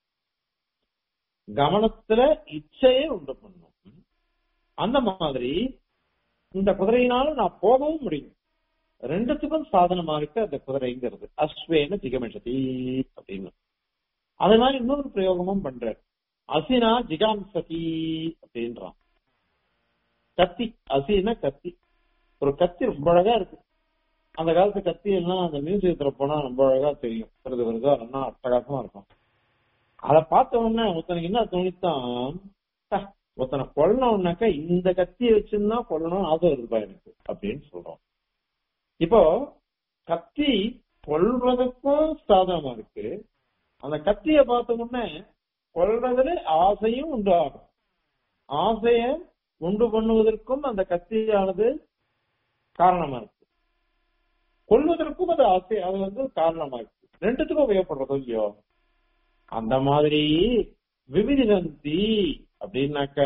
A: கவனத்துல இச்சையை உண்டு பண்ணும் அந்த மாதிரி இந்த குதிரையினால நான் போகவும் முடியும் ரெண்டுத்துக்கும் சாதனமா இருக்கு அந்த குதிரைங்கிறது அஸ்வேன ஜிகமிஷதி அப்படின்னு அதே மாதிரி இன்னொரு பிரயோகமும் பண்ற அசினா ஜிகாம்சதி அப்படின்றான் கத்தி அசினா கத்தி ஒரு கத்தி ரொம்ப அழகா இருக்கு அந்த காலத்து கத்தி எல்லாம் அந்த மியூசியத்துல போனா ரொம்ப அழகா தெரியும் வருது வருதோ அதெல்லாம் அட்டகாசமா இருக்கும் அதை பார்த்த உடனே ஒருத்தனுக்கு என்ன தோணித்தான் ஒருத்தனை கொல்லணும்னாக்கா இந்த கத்தியை வச்சிருந்தா கொல்லணும் ஆசை வருதுப்பா எனக்கு அப்படின்னு சொல்றோம் இப்போ கத்தி கொல்றதுக்கும் சாதனமா இருக்கு அந்த கத்திய பார்த்த உடனே கொல்றதுல ஆசையும் உண்டாகும் ஆசைய உண்டு பண்ணுவதற்கும் அந்த கத்தியானது காரணமா இருக்கு கொள்வதற்கும் அது ஆசை அது வந்து காரணமா இருக்கு ரெண்டுத்துக்கும் உபயோகப்படுறதோ இல்லையோ அந்த மாதிரி விவிதந்தி அப்படின்னாக்க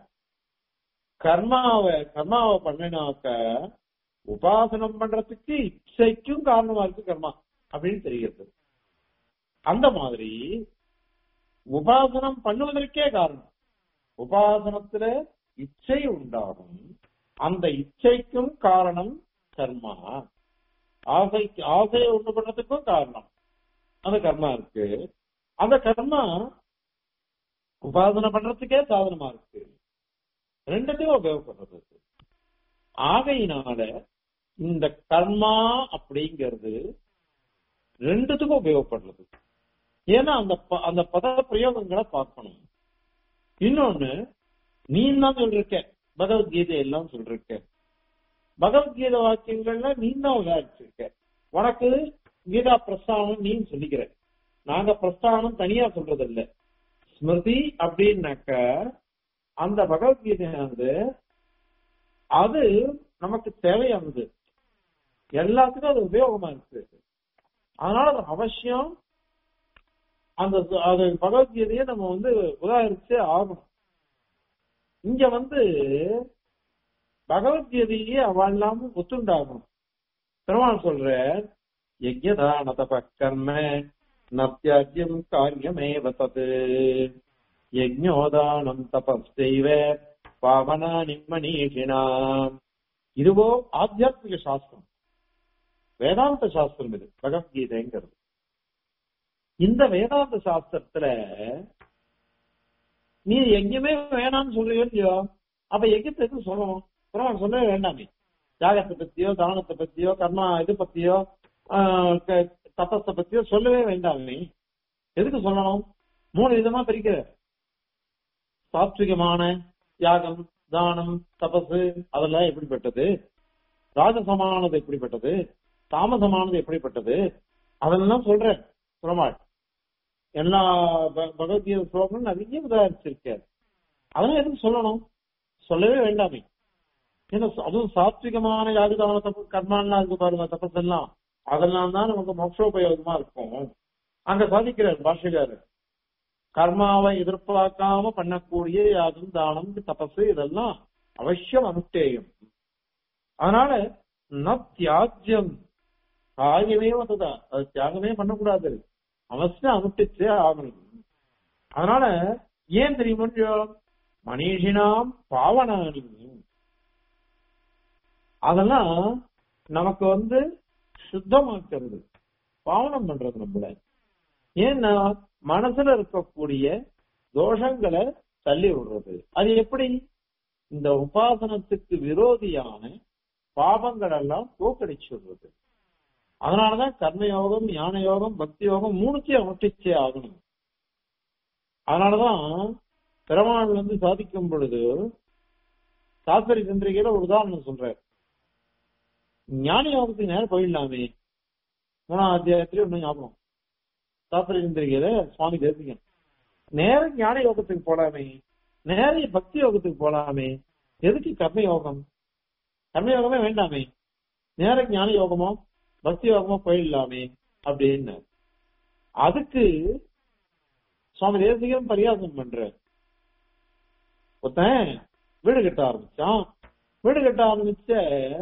A: கர்மாவை கர்மாவை பண்ணினாக்க உபாசனம் பண்றதுக்கு இச்சைக்கும் காரணமா இருக்கு கர்மா அப்படின்னு தெரிகிறது அந்த மாதிரி உபாசனம் பண்ணுவதற்கே காரணம் உபாசனத்துல இச்சை உண்டாகும் அந்த இச்சைக்கும் காரணம் கர்மா ஆசை ஆசையை உண்டு பண்றதுக்கும் காரணம் அந்த கர்மா இருக்கு அந்த கர்மா உபாசனை பண்றதுக்கே சாதனமா இருக்கு ரெண்டுத்தையும் உபயோகப்படுறது ஆகையினால இந்த கர்மா அப்படிங்கிறது ரெண்டுத்துக்கும் உபயோகப்படுறது ஏன்னா அந்த அந்த பத பிரயோகங்களை பார்க்கணும் இன்னொன்னு நீ தான் சொல்லிருக்க பகவத்கீதை எல்லாம் சொல்லிருக்க பகவத்கீதை வாக்கியங்கள்ல நீ தான் விசாரிச்சிருக்க உனக்கு கீதா பிரஸ்தானம் நீ சொல்லிக்கிற நாங்க பிரஸ்தானம் தனியா சொல்றது இல்ல ஸ்மிருதி அப்படின்னாக்க அந்த பகவத்கீதையானது அது நமக்கு தேவையானது எல்லாத்துக்கும் அது உபயோகமா இருக்கு அதனால அது அவசியம் அந்த அது பகவத்கீதையை நம்ம வந்து உதாரிச்சே ஆகணும் இங்க வந்து பகவத்கீதையே அவள் இல்லாம ஒத்துண்டாகணும் பெருமாள் சொல்ற யஜ்யதான தப கர்ம நத்தியாஜ்யம் காரியமேவ தத் யஜ்ஞோதானம் தபஸ்தெய்வ பாவனானி மணீஷினாம் இதுவோ ஆத்தியாத்மிக சாஸ்திரம் வேதாந்த சாஸ்திரம் இது பகவத்கீதைங்கிறது இந்த வேதாந்த சாஸ்திரத்துல நீ எங்கேயுமே வேணாம்னு சொல்றியோ இல்லையோ அப்ப எங்கத்துக்கு சொல்லணும் புறவன் சொல்லவே வேண்டாமே தியாகத்தை பத்தியோ தானத்தை பத்தியோ கர்மா இது பத்தியோ தபஸை பத்தியோ சொல்லவே வேண்டாமே எதுக்கு சொல்லணும் மூணு விதமா பிரிக்கிற சாத்விகமான தியாகம் தானம் தபசு அதெல்லாம் எப்படிப்பட்டது ராஜசமானது எப்படிப்பட்டது தாமசமானது எப்படிப்பட்டது அதெல்லாம் சொல்றேன் பெருமாள் எல்லா பகவத்கீதை ஸ்லோகம் நிறைய உதாரிச்சிருக்காரு அதெல்லாம் எதுக்கு சொல்லணும் சொல்லவே வேண்டாமே ஏன்னா அதுவும் சாத்விகமான யாருதான தப்பு கர்மான்லாம் இருக்கு பாருங்க தபஸ் எல்லாம் அதெல்லாம் தான் நமக்கு மோட்சோபயோகமா இருக்கும் அங்க சாதிக்கிறார் பாஷகாரர் கர்மாவை எதிர்பார்க்காம பண்ணக்கூடிய யாதும் தானம் தபசு இதெல்லாம் அவசியம் அனுஷ்டேயம் அதனால ந தியாஜ்யம் காரியமே வந்ததா அது தியாகமே பண்ணக்கூடாது அவசியம் அனுஷ்டிச்சே ஆகணும் அதனால ஏன் தெரியுமா மனிஷினாம் பாவனானி அதெல்லாம் நமக்கு வந்து சுத்தமாக்குறது பாவனம் பண்றது நம்மள ஏன்னா மனசுல இருக்கக்கூடிய தோஷங்களை தள்ளி விடுறது அது எப்படி இந்த உபாசனத்துக்கு விரோதியான பாவங்கள் எல்லாம் போக்கடிச்சு விடுறது அதனாலதான் கர்மயோகம் ஞான யோகம் பக்தி யோகம் மூணுத்தையும் அனுஷ்டிச்சே ஆகணும் அதனாலதான் பெருமாள் வந்து சாதிக்கும் பொழுது சாஸ்திரி சந்திரிகையில ஒரு உதாரணம் சொல்றாரு ஞான யோகத்துக்கு நேரம் போயிடலாமே மூணாம் அத்தியாயத்திலே ஒண்ணு ஞாபகம் சாஸ்திரி சந்திரிகையில சுவாமி தேசிகன் நேர ஞான யோகத்துக்கு போலாமே நேர பக்தி யோகத்துக்கு போலாமே எதுக்கு கர்ம யோகம் கர்ம யோகமே வேண்டாமே நேர ஞான யோகமோ பக்தி யோகமோ போயிடலாமே அப்படின்னு அதுக்கு சுவாமி தேசிகன் பரியாசம் பண்ற ஒருத்தன் வீடு கட்ட ஆரம்பிச்சான் வீடு கட்ட ஆரம்பிச்ச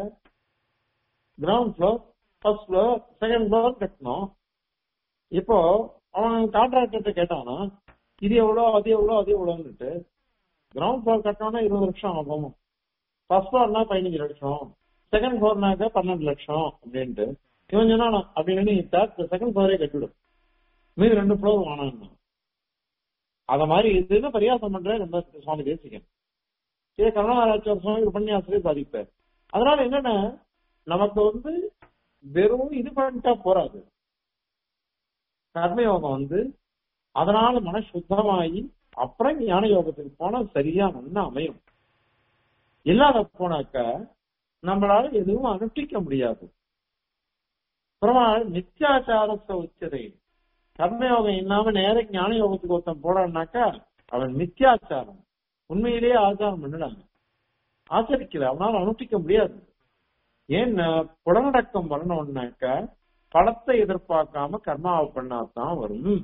A: ground floor first floor second floor கட்டணும் இப்போ அவன் கான்ட்ராக்டர்கிட்ட கேட்டானா இது எவ்வளோ அது எவ்வளோ அது எவ்வளோன்னுட்டு கிரவுண்ட் ஃப்ளோர் கட்டணும்னா இருபது லட்சம் ஆகும் ஃபர்ஸ்ட் ஃப்ளோர்னா பதினஞ்சு லட்சம் செகண்ட் ஃப்ளோர்னாக்க பன்னெண்டு லட்சம் அப்படின்ட்டு இவன் சொன்னா அப்படின்னு நீ செகண்ட் ஃப்ளோரே கட்டிவிடும் மீது ரெண்டு ஃப்ளோர் வாங்கினா அத மாதிரி இதுன்னு பரியாசம் பண்ற நம்ம சுவாமி தேசிகன் இதே கருணாராய்ச்சர் சுவாமி உபன்யாசரே பாதிப்பார் அதனால என்னன்னா நமக்கு வந்து வெறும் இது பண்ணிட்டா போறாது கர்மயோகம் வந்து அதனால மன சுத்தமாகி அப்புறம் ஞான யோகத்துக்கு போனா சரியா நல்லா அமையும் இல்லாத போனாக்க நம்மளால எதுவும் அனுஷ்டிக்க முடியாது பெருமாள் நித்தியாச்சாரத்தை உச்சதை கர்மயோகம் இல்லாம நேர ஞான யோகத்துக்கு ஒருத்தன் போறான்னாக்கா அவன் நித்தியாச்சாரம் உண்மையிலேயே ஆச்சாரம் பண்ணிடாங்க ஆச்சரிக்கல அவனால அனுஷ்டிக்க முடியாது ஏன்னா புலனடக்கம் வரணும்னாக்க பலத்தை எதிர்பார்க்காம கர்மாவை பண்ணாதான் வரும்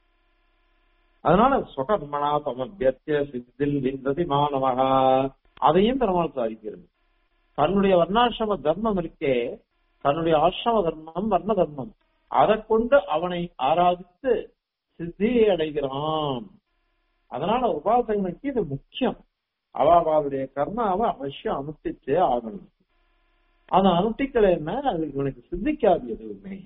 A: அதனால சுகர்மனா சமபியத்திய சித்தில் விந்ததி மாணவகா அதையும் பெருமாள் சாதிக்கிறது தன்னுடைய வர்ணாசிரம தர்மம் இருக்கே தன்னுடைய ஆசிரம தர்மம் வர்ண தர்மம் அதை கொண்டு அவனை ஆராதித்து சித்தியை அடைகிறான் அதனால உபாசகனுக்கு இது முக்கியம் அவ அவளுடைய கர்மாவை அவசியம் அனுஷ்டிச்சே ஆகணும் அதை அனுஷ்டிக்கலைன்னா அது இவனுக்கு சித்திக்காது எதுவுமே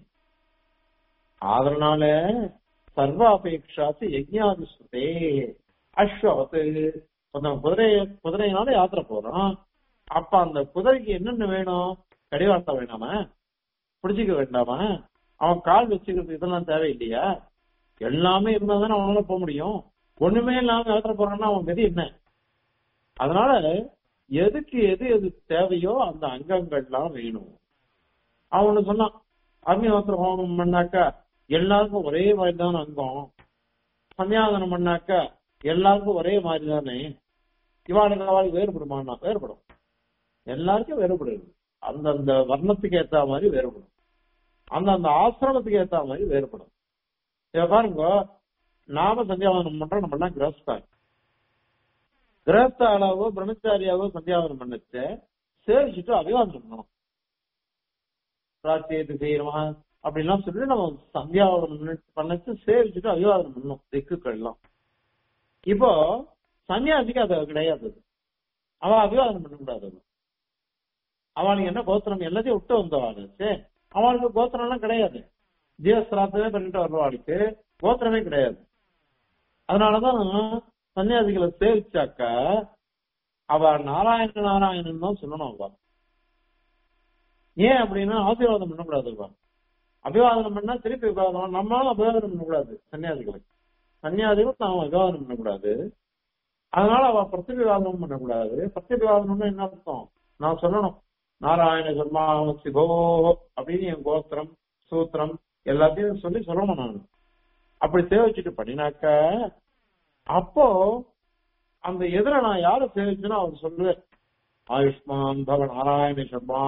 A: அதனால சர்வாபேட்சாத்து யஜ்ஞாதி சுதே அஸ்வத்து ஒருத்தன் குதிரை குதிரையினால யாத்திரை போறான் அப்ப அந்த குதிரைக்கு என்னென்ன வேணும் கடிவாட்டம் வேணாமா பிடிச்சிக்க வேண்டாமா அவன் கால் வச்சுக்கிறது இதெல்லாம் தேவையில்லையா எல்லாமே இருந்தா தானே அவனால போக முடியும் ஒண்ணுமே இல்லாம யாத்திரை போறான்னா அவன் கதி என்ன அதனால எதுக்கு எது எது தேவையோ அந்த அங்கங்கள்லாம் வேணும் அவனு சொன்னான் அக்னிஹோத்திர ஹோமம் பண்ணாக்கா எல்லாருக்கும் ஒரே மாதிரி தானே அங்கம் சந்தியாதனம் பண்ணாக்கா எல்லாருக்கும் ஒரே மாதிரி தானே இவாளுக்கு அவளுக்கு வேறுபடுமானா வேறுபடும் எல்லாருக்கும் வேறுபடுது அந்தந்த வர்ணத்துக்கு ஏத்த மாதிரி வேறுபடும் அந்தந்த ஆசிரமத்துக்கு ஏத்த மாதிரி வேறுபடும் இத பாருங்க நாம சந்தியாவதனம் பண்றோம் நம்ம எல்லாம் கிரஸ்தா கிரகஸ்தாலாவோ பிரம்மச்சாரியாவோ சந்தியாவதனம் பண்ணுச்சு சேவிச்சுட்டு அபிவாதனம் பண்ணணும் பிராச்சியத்து செய்யறோமா அப்படின்லாம் சொல்லிட்டு நம்ம சந்தியாவதனம் பண்ணச்சு சேவிச்சுட்டு அபிவாதனம் பண்ணணும் திக்குக்கள் எல்லாம் இப்போ சன்னியாசிக்கு அது கிடையாது அவ அபிவாதனம் பண்ணக்கூடாது அவனுக்கு என்ன கோத்திரம் எல்லாத்தையும் விட்டு வந்தவாள் சரி அவனுக்கு கோத்திரம் எல்லாம் கிடையாது ஜீவஸ்திராத்தமே பண்ணிட்டு வர்றவாளுக்கு கோத்திரமே கிடையாது அதனாலதான் சன்னியாசிகளை சேவிச்சாக்க அவ நாராயண நாராயணன் தான் சொல்லணும் அவ ஏன் அப்படின்னா ஆசீர்வாதம் பண்ணக்கூடாது அவ அபிவாதனம் பண்ணா திருப்பி அபிவாதம் நம்மளால அபிவாதனம் பண்ணக்கூடாது சன்னியாசிகளுக்கு சன்னியாசிகளும் நாம் அபிவாதனம் பண்ணக்கூடாது அதனால அவ பிரத்திபிவாதனம் பண்ணக்கூடாது பிரத்திபிவாதனம்னு என்ன அர்த்தம் நான் சொல்லணும் நாராயண சர்மா சிவோ அப்படின்னு என் கோத்திரம் சூத்திரம் எல்லாத்தையும் சொல்லி சொல்லணும் நான் அப்படி சேவிச்சுட்டு பண்ணினாக்க அப்போ அந்த எதிர நான் யார சேவிச்சுன்னா அவர் சொல்லுவேன் ஆயுஷ்மான் பவ நாராயண சர்மா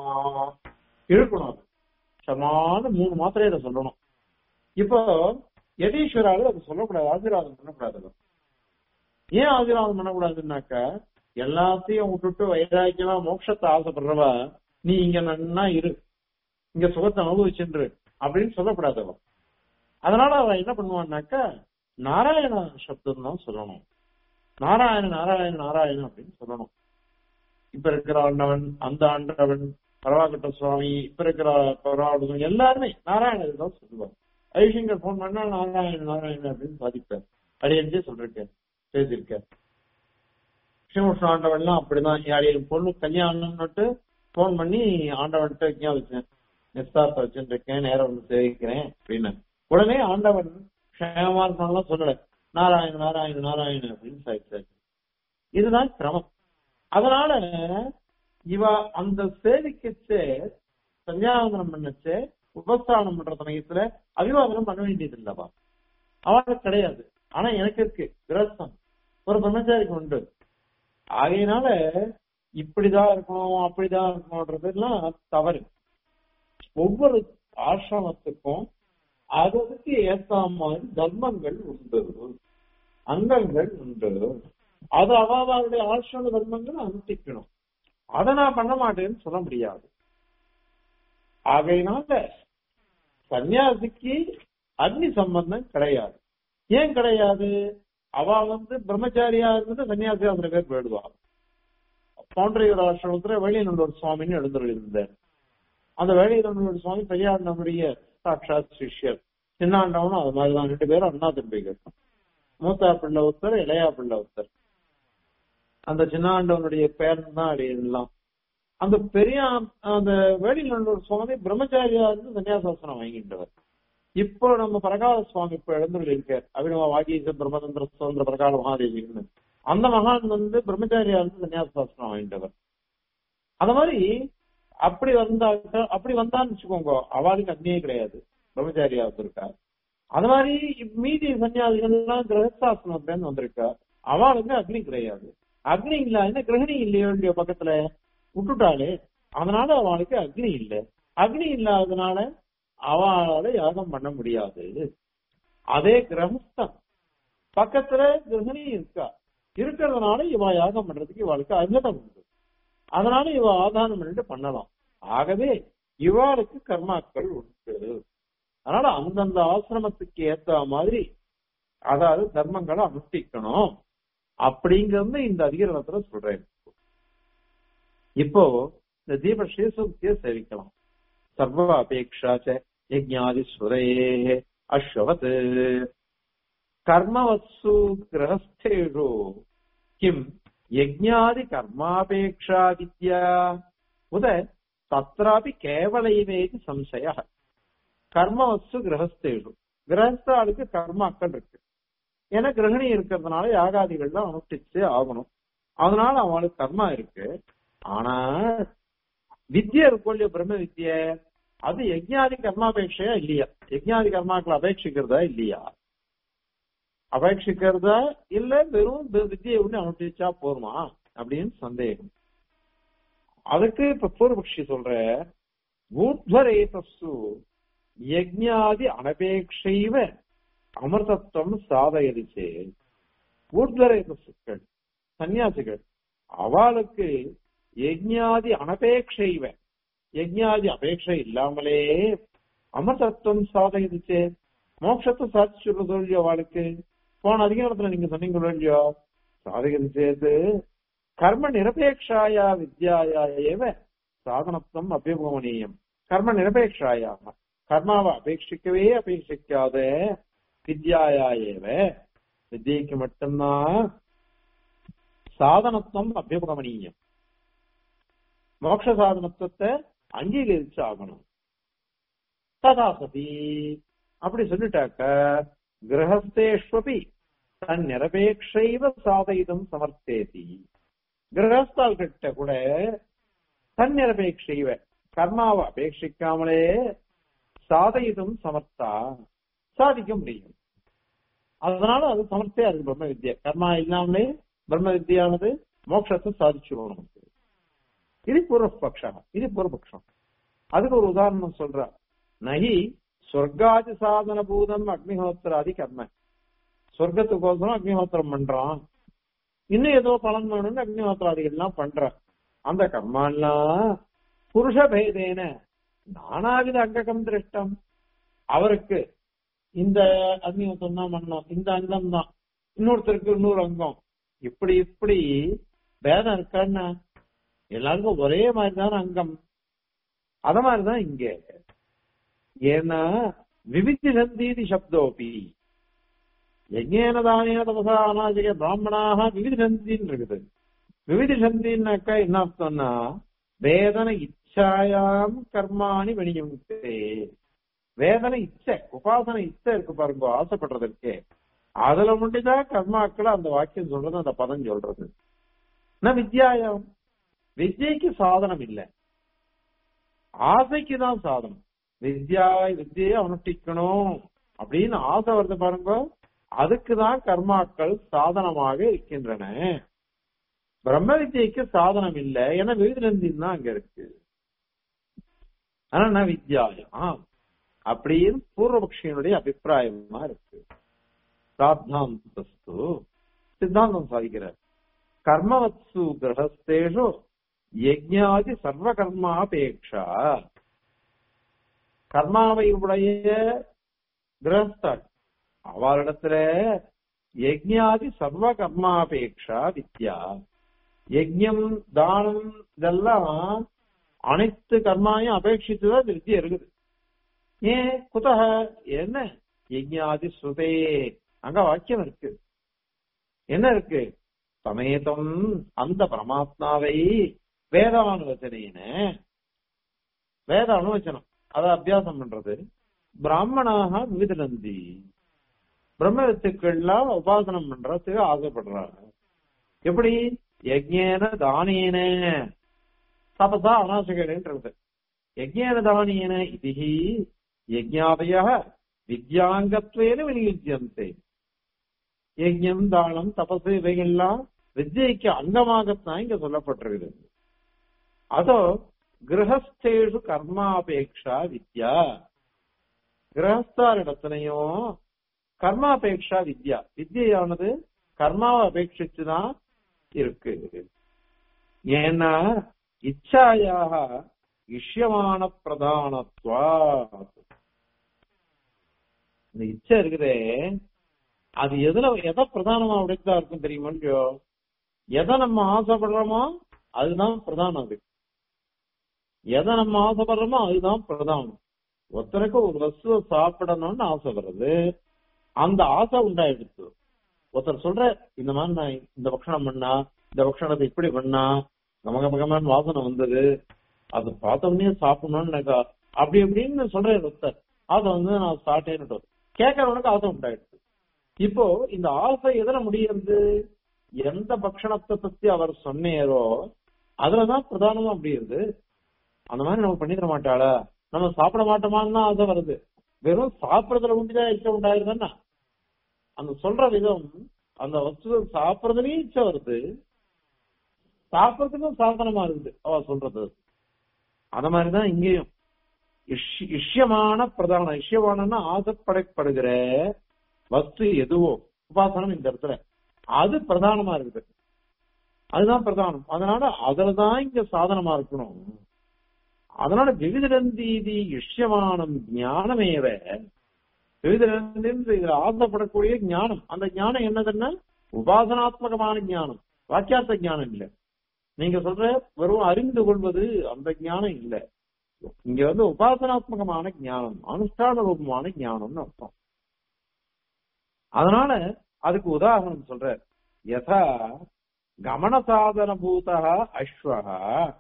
A: இருக்கணும் அது சர்மான்னு மூணு மாத்திரையில சொல்லணும் இப்போ யதீஸ்வராவில் அது சொல்லக்கூடாது ஆசீர்வாதம் பண்ணக்கூடாது ஏன் ஆசீர்வாதம் பண்ணக்கூடாதுன்னாக்க எல்லாத்தையும் விட்டுட்டு வைராக்கியமா மோட்சத்தை ஆசைப்படுறவா நீ இங்க நன்னா இரு இங்க சுகத்தை அனுபவிச்சுன்று அப்படின்னு சொல்லக்கூடாதவன் அதனால அவன் என்ன பண்ணுவான்னாக்கா நாராயண சப்தம் தான் சொல்லணும் நாராயண நாராயண நாராயணன் அப்படின்னு சொல்லணும் இப்ப இருக்கிற ஆண்டவன் அந்த ஆண்டவன் பரவாகட்ட சுவாமி இப்ப இருக்கிற பரவாடுவன் எல்லாருமே நாராயணன் தான் சொல்லுவார் ஐஷங்கர் போன் பண்ணா நாராயண நாராயணன் அப்படின்னு சாதிப்பார் அடியன்ஸே சொல்லிருக்கேன் பேசியிருக்கேன் ஸ்ரீமுஷ்ண ஆண்டவன்லாம் அப்படிதான் யாரையும் பொண்ணு கல்யாணம்னுட்டு போன் பண்ணி ஆண்டவன்கிட்ட வைக்க வச்சேன் நிஸ்தார்த்த வச்சுட்டு இருக்கேன் நேரம் வந்து சேவிக்கிறேன் அப்படின்னு உடனே ஆண்டவன் க்ஷேமமா இருக்கணும்லாம் சொல்லல நாராயண நாராயண நாராயண அப்படின்னு சாதிச்சாரு இதுதான் கிரமம் அதனால இவ அந்த சேவிக்கச்சே சந்தியாவந்தனம் பண்ணச்சே உபஸ்தானம் பண்ற சமயத்துல அபிவாதனம் பண்ண வேண்டியது இல்லவா அவனுக்கு கிடையாது ஆனா எனக்கு இருக்கு கிரஸ்தம் ஒரு பிரம்மச்சாரிக்கு உண்டு ஆகையினால இப்படிதான் இருக்கணும் அப்படிதான் இருக்கணும்ன்றதெல்லாம் தவறு ஒவ்வொரு ஆசிரமத்துக்கும் அதற்கு ஏத்த மாதிரி தர்மங்கள் உண்டு அங்கங்கள் உண்டு அது அவளுடைய ஆசிரம தர்மங்களை அனுஷ்டிக்கணும் அதை நான் பண்ண மாட்டேன்னு சொல்ல முடியாது ஆகையினால சன்னியாசிக்கு அக்னி சம்பந்தம் கிடையாது ஏன் கிடையாது அவ வந்து பிரம்மச்சாரியா இருந்துட்டு சன்னியாசியா சில பேர் போயிடுவா பவுண்டரியூர் ஆசிரமத்துல வேலியனூர் சுவாமின்னு எழுந்துருந்தார் அந்த வேலியனூர் சுவாமி பெரியார் நம்முடைய சாட்சாத் சிஷ்யர் சின்னாண்டவனும் அது மாதிரிதான் ரெண்டு பேரும் அண்ணா தம்பிகள் மூத்தா பிள்ளை ஒருத்தர் இளையா பிள்ளை ஒருத்தர் அந்த சின்னாண்டவனுடைய பேரன் தான் அடையலாம் அந்த பெரிய அந்த வேலிநல்லூர் சுவாமி பிரம்மச்சாரியா இருந்து சன்னியாசாசனம் வாங்கிட்டவர் இப்போ நம்ம பிரகால சுவாமி இப்ப எழுந்துள்ள இருக்கார் அபிநவ வாகீச பிரம்மதந்திர சுதந்திர பிரகால மகாதேவின்னு அந்த மகான் வந்து பிரம்மச்சாரியா இருந்து சன்னியாசாசனம் வாங்கிட்டவர் அந்த மாதிரி அப்படி வந்தாக்க அப்படி வந்தான்னு வச்சுக்கோங்க அவளுக்கு அக்னியே கிடையாது பிரம்மச்சாரியா வந்திருக்கா அது மாதிரி மீதி சன்னியாசிகள் எல்லாம் கிரகசாசனத்துல வந்திருக்கா அவளுக்கு அக்னி கிடையாது அக்னி இல்ல கிரகணி இல்லையோ இல்லையோ பக்கத்துல விட்டுட்டாலே அதனால அவளுக்கு அக்னி இல்ல அக்னி இல்லாததுனால அவளால யாகம் பண்ண முடியாது அதே கிரகஸ்தன் பக்கத்துல கிரகணி இருக்கா இருக்கிறதுனால இவ யாகம் பண்றதுக்கு இவளுக்கு அர்ஹதம் உண்டு அதனால இவ ஆதானம் பண்ணிட்டு பண்ணலாம் ஆகவே இவாளுக்கு கர்மாக்கள் உண்டு அதனால அந்தந்த ஆசிரமத்துக்கு ஏத்த மாதிரி அதாவது தர்மங்களை அனுஷ்டிக்கணும் அப்படிங்கறது இந்த அதிகரணத்துல சொல்றேன் இப்போ இந்த தீப ஸ்ரீசூக்திய சேவிக்கலாம் சர்வ அபேக்ஷா யஜ்ஞாதி ஸ்ருதே அஸ்வத் கர்மவத்சு கிரகஸ்தேஷு கிம் யஜ்ஞாதி கர்மாபேக்ஷா வித்யா உத தத்ராபி கேவலைவேதி சம்சய கர்மவத்சு கிரகஸ்தேஷு கிரகஸ்தாளுக்கு கர்மாக்கள் இருக்கு ஏன்னா கிரகணி இருக்கிறதுனால யாகாதிகள்லாம் அனுஷ்டிச்சு ஆகணும் அதனால அவனுக்கு கர்மா இருக்கு ஆனா வித்யா இருக்கும் இல்லையா பிரம்ம வித்ய அது யஜ்ஞாதி கர்மாபேட்சையா இல்லையா யஜ்ஞாதி கர்மாக்களை அபேட்சிக்கிறதா இல்லையா அபேட்சிக்கிறதா இல்ல வெறும் வித்தியை ஒண்ணு அனுஷ்டிச்சா போருமா அப்படின்னு சந்தேகம் அதுக்கு இப்ப பூர்வபக்ஷி சொல்ற ஊர்வரேதஸ்து யஜ்ஞாதி அனபேட்சைவ அமிர்தத்துவம் சாதயதி சேல் ஊர்வரேதசுக்கள் சன்னியாசிகள் அவளுக்கு யஜ்ஞாதி அனபேட்சைவ யஜ்ஞாதி அபேட்சை இல்லாமலே அமிர்தத்துவம் சாதகிச்சு மோட்சத்தை சாதிச்சுடுறது இல்லையோ அவளுக்கு போன அதிகாரத்துல நீங்க சொன்னீங்க இல்லையோ சாதகிது சேர்த்து கர்ம நிரபேட்சாயா வித்யாயா ஏவ சாதனத்துவம் அபியபகமனீயம் கர்ம நிரபேட்சாயா கர்மாவை அபேட்சிக்கவே அபேட்சிக்காத வித்யாயா ஏவ வித்யைக்கு மட்டும்தான் சாதனத்துவம் அபியபகமனீயம் மோட்ச சாதனத்துவத்தை அங்கீகரிச்சு ஆகணும் ததா சதி அப்படி சொல்லிட்டாக்க கிரகஸ்தேஷ்வபி தன் நிரபேட்சைவ சாதயிதம் சமர்த்தேதி கிரகஸ்தால் கிட்ட கூட தன் நிரபேட்சைவ கர்மாவை அபேட்சிக்காமலே சாதயிதம் சமர்த்தா சாதிக்க முடியும் அதனால அது சமர்த்தே அது பிரம்ம வித்யா கர்மா இல்லாமலே பிரம்ம வித்யானது மோட்சத்தை சாதிச்சிடும் நமக்கு இது பூர்வபக்ஷா இது பூர்வபக்ஷம் அதுக்கு ஒரு உதாரணம் சொல்ற நகி சொர்க்காதி சாதன பூதம் அக்னிஹோத்திராதி கர்ம சொர்க்கத்துக்கோசரம் அக்னிஹோத்திரம் பண்றான் இன்னும் ஏதோ பலன் வேணும்னு அக்னிஹோத்திராதிகள் எல்லாம் பண்ற அந்த கர்மாலாம் புருஷ பேதேன நானாவித அங்ககம் திருஷ்டம் அவருக்கு இந்த அக்னிஹோத்திரம் தான் பண்ணணும் இந்த அங்கம் தான் இன்னொருத்தருக்கு இன்னொரு அங்கம் இப்படி இப்படி பேதம் இருக்கான்னா எல்லாருக்கும் ஒரே மாதிரிதான் அங்கம் அத மாதிரிதான் இங்க ஏன்னா விவித்தி சந்தீதி சப்தோபி யஜ்ஞேன தானேன தபசா அநாசிக பிராமணாக விவிதி சந்தின்னு இருக்குது விவிதி சந்தின்னாக்கா என்ன அர்த்தம்னா வேதன இச்சாயாம் கர்மாணி வெளியுக்தே வேதனை இச்சை உபாசனை இச்சை இருக்கு பாருங்க ஆசைப்படுறதற்கு அதுல மட்டும்தான் கர்மாக்களை அந்த வாக்கியம் சொல்றது அந்த பதம் சொல்றது நான் வித்யாயம் வித்யைக்கு சாதனம் இல்லை ஆசைக்கு தான் சாதனம் வித்யா வித்தியை அனுஷ்டிக்கணும் அப்படின்னு ஆசை வருது பாருங்க அதுக்குதான் கர்மாக்கள் சாதனமாக இருக்கின்றன பிரம்ம வித்யைக்கு சாதனம் இல்லை ஏன்னா விவிதந்தின் தான் அங்க இருக்கு ஆனா நான் வித்யாயம் அப்படின்னு பூர்வபக்ஷியனுடைய அபிப்பிராயமா இருக்கு சாத்தாந்தஸ்து சித்தாந்தம் சாதிக்கிறார் கர்மவத்சு கிரகஸ்தேஷு யஜ்ஞாதி சர்வ கர்மாபேட்சா கர்மாவை உடைய கிரகஸ்தர் அவரிடத்துல யஜ்ஞாதி சர்வ கர்மாபேட்சா வித்யா யஜ்யம் தானம் இதெல்லாம் அனைத்து கர்மாவையும் அபேட்சித்துதான் வித்தியா இருக்குது ஏன் குதக என்ன யஜ்ஞாதி சுதே அங்க வாக்கியம் இருக்கு என்ன இருக்கு சமேதம் அந்த பரமாத்மாவை வேதானுவச்சனையின வேத அனுவச்சனம் அத அபியாசம் பண்றது பிராமணாக விவிதனந்தி பிரம்ம வித்துக்கள்லாம் உபாசனம் பண்றதுக்கு ஆசைப்படுறாங்க எப்படி யஜ்ஞேன தானேன தபசா அனாசகன்றது யஜ்ஞேன தானேன இதிகி யஜ்ஞாதய வித்யாங்கத்வேன விநியுஜ்யந்தே யஜ்ஞம் தானம் தபசு இவைகள்லாம் வித்யைக்கு அங்கமாகத்தான் இங்க சொல்லப்பட்டிருக்கிறது அதோ கிரகஸ்தேஷு கர்மாபேக்ஷா வித்யா கிரகஸ்தாரிடத்திலையும் கர்மாபேக்ஷா வித்யா வித்யானது கர்மாவை அபேட்சிச்சுதான் இருக்கு ஏன்னா இச்சாயாக இஷ்யமான பிரதானத்வா இந்த இச்சை இருக்குதே அது எதுல எதை பிரதானமா உடைத்தா இருக்கும் தெரியுமா இல்லையோ எதை நம்ம ஆசைப்படுறோமோ அதுதான் பிரதானம் அது எதை நம்ம ஆசைப்படுறோமோ அதுதான் பிரதானம் ஒருத்தருக்கு ஒரு வஸ்துவை சாப்பிடணும்னு ஆசை வருது அந்த ஆசை உண்டாயிடுச்சு ஒருத்தர் சொல்ற இந்த மாதிரி நான் இந்த பக்ஷணம் பண்ணா இந்த பக்ஷணத்தை இப்படி பண்ணா கமக மகமான வாசனை வந்தது அது பார்த்த உடனே சாப்பிடணும்னு எனக்கு அப்படி எப்படின்னு சொல்றேன் ஒருத்தர் அதை வந்து நான் சாப்பிட்டேன்னு கேட்கறவனுக்கு ஆசை உண்டாயிடுச்சு இப்போ இந்த ஆசை எதுல முடியுது எந்த பக்ஷணத்தை பத்தி அவர் சொன்னேரோ அதுலதான் பிரதானமா முடியுது அந்த மாதிரி நம்ம பண்ணிட மாட்டாளா நம்ம சாப்பிட மாட்டோமான்னு தான் ஆசை வருது வெறும் சாப்பிடறதுல உண்டுதான் இச்சை உண்டாயிருதுன்னா அந்த சொல்ற விதம் அந்த வஸ்து சாப்பிடறதுலயும் இச்சை வருது சாப்பிடறதுக்கும் சாதனமா இருக்குது அவ சொல்றது அந்த மாதிரிதான் இங்கேயும் இஷ்யமான பிரதானம் இஷ்யமானன்னா ஆசைப்படப்படுகிற வஸ்து எதுவோ உபாசனம் இந்த இடத்துல அது பிரதானமா இருக்குது அதுதான் பிரதானம் அதனால அதுலதான் இங்க சாதனமா இருக்கணும் அதனால விவிதரந்தீதி இஷ்யமானம் ஞானமேவ விவிதரந்தின்னு இதுல ஆசைப்படக்கூடிய ஞானம் அந்த ஞானம் என்னதுன்னா உபாசனாத்மகமான ஞானம் வாக்கியார்த்த ஞானம் இல்ல நீங்க சொல்ற வெறும் அறிந்து கொள்வது அந்த ஞானம் இல்ல இங்க வந்து உபாசனாத்மகமான ஞானம் அனுஷ்டான ரூபமான ஞானம்னு அர்த்தம் அதனால அதுக்கு உதாரணம் சொல்ற யதா கமன சாதன பூதா அஸ்வகா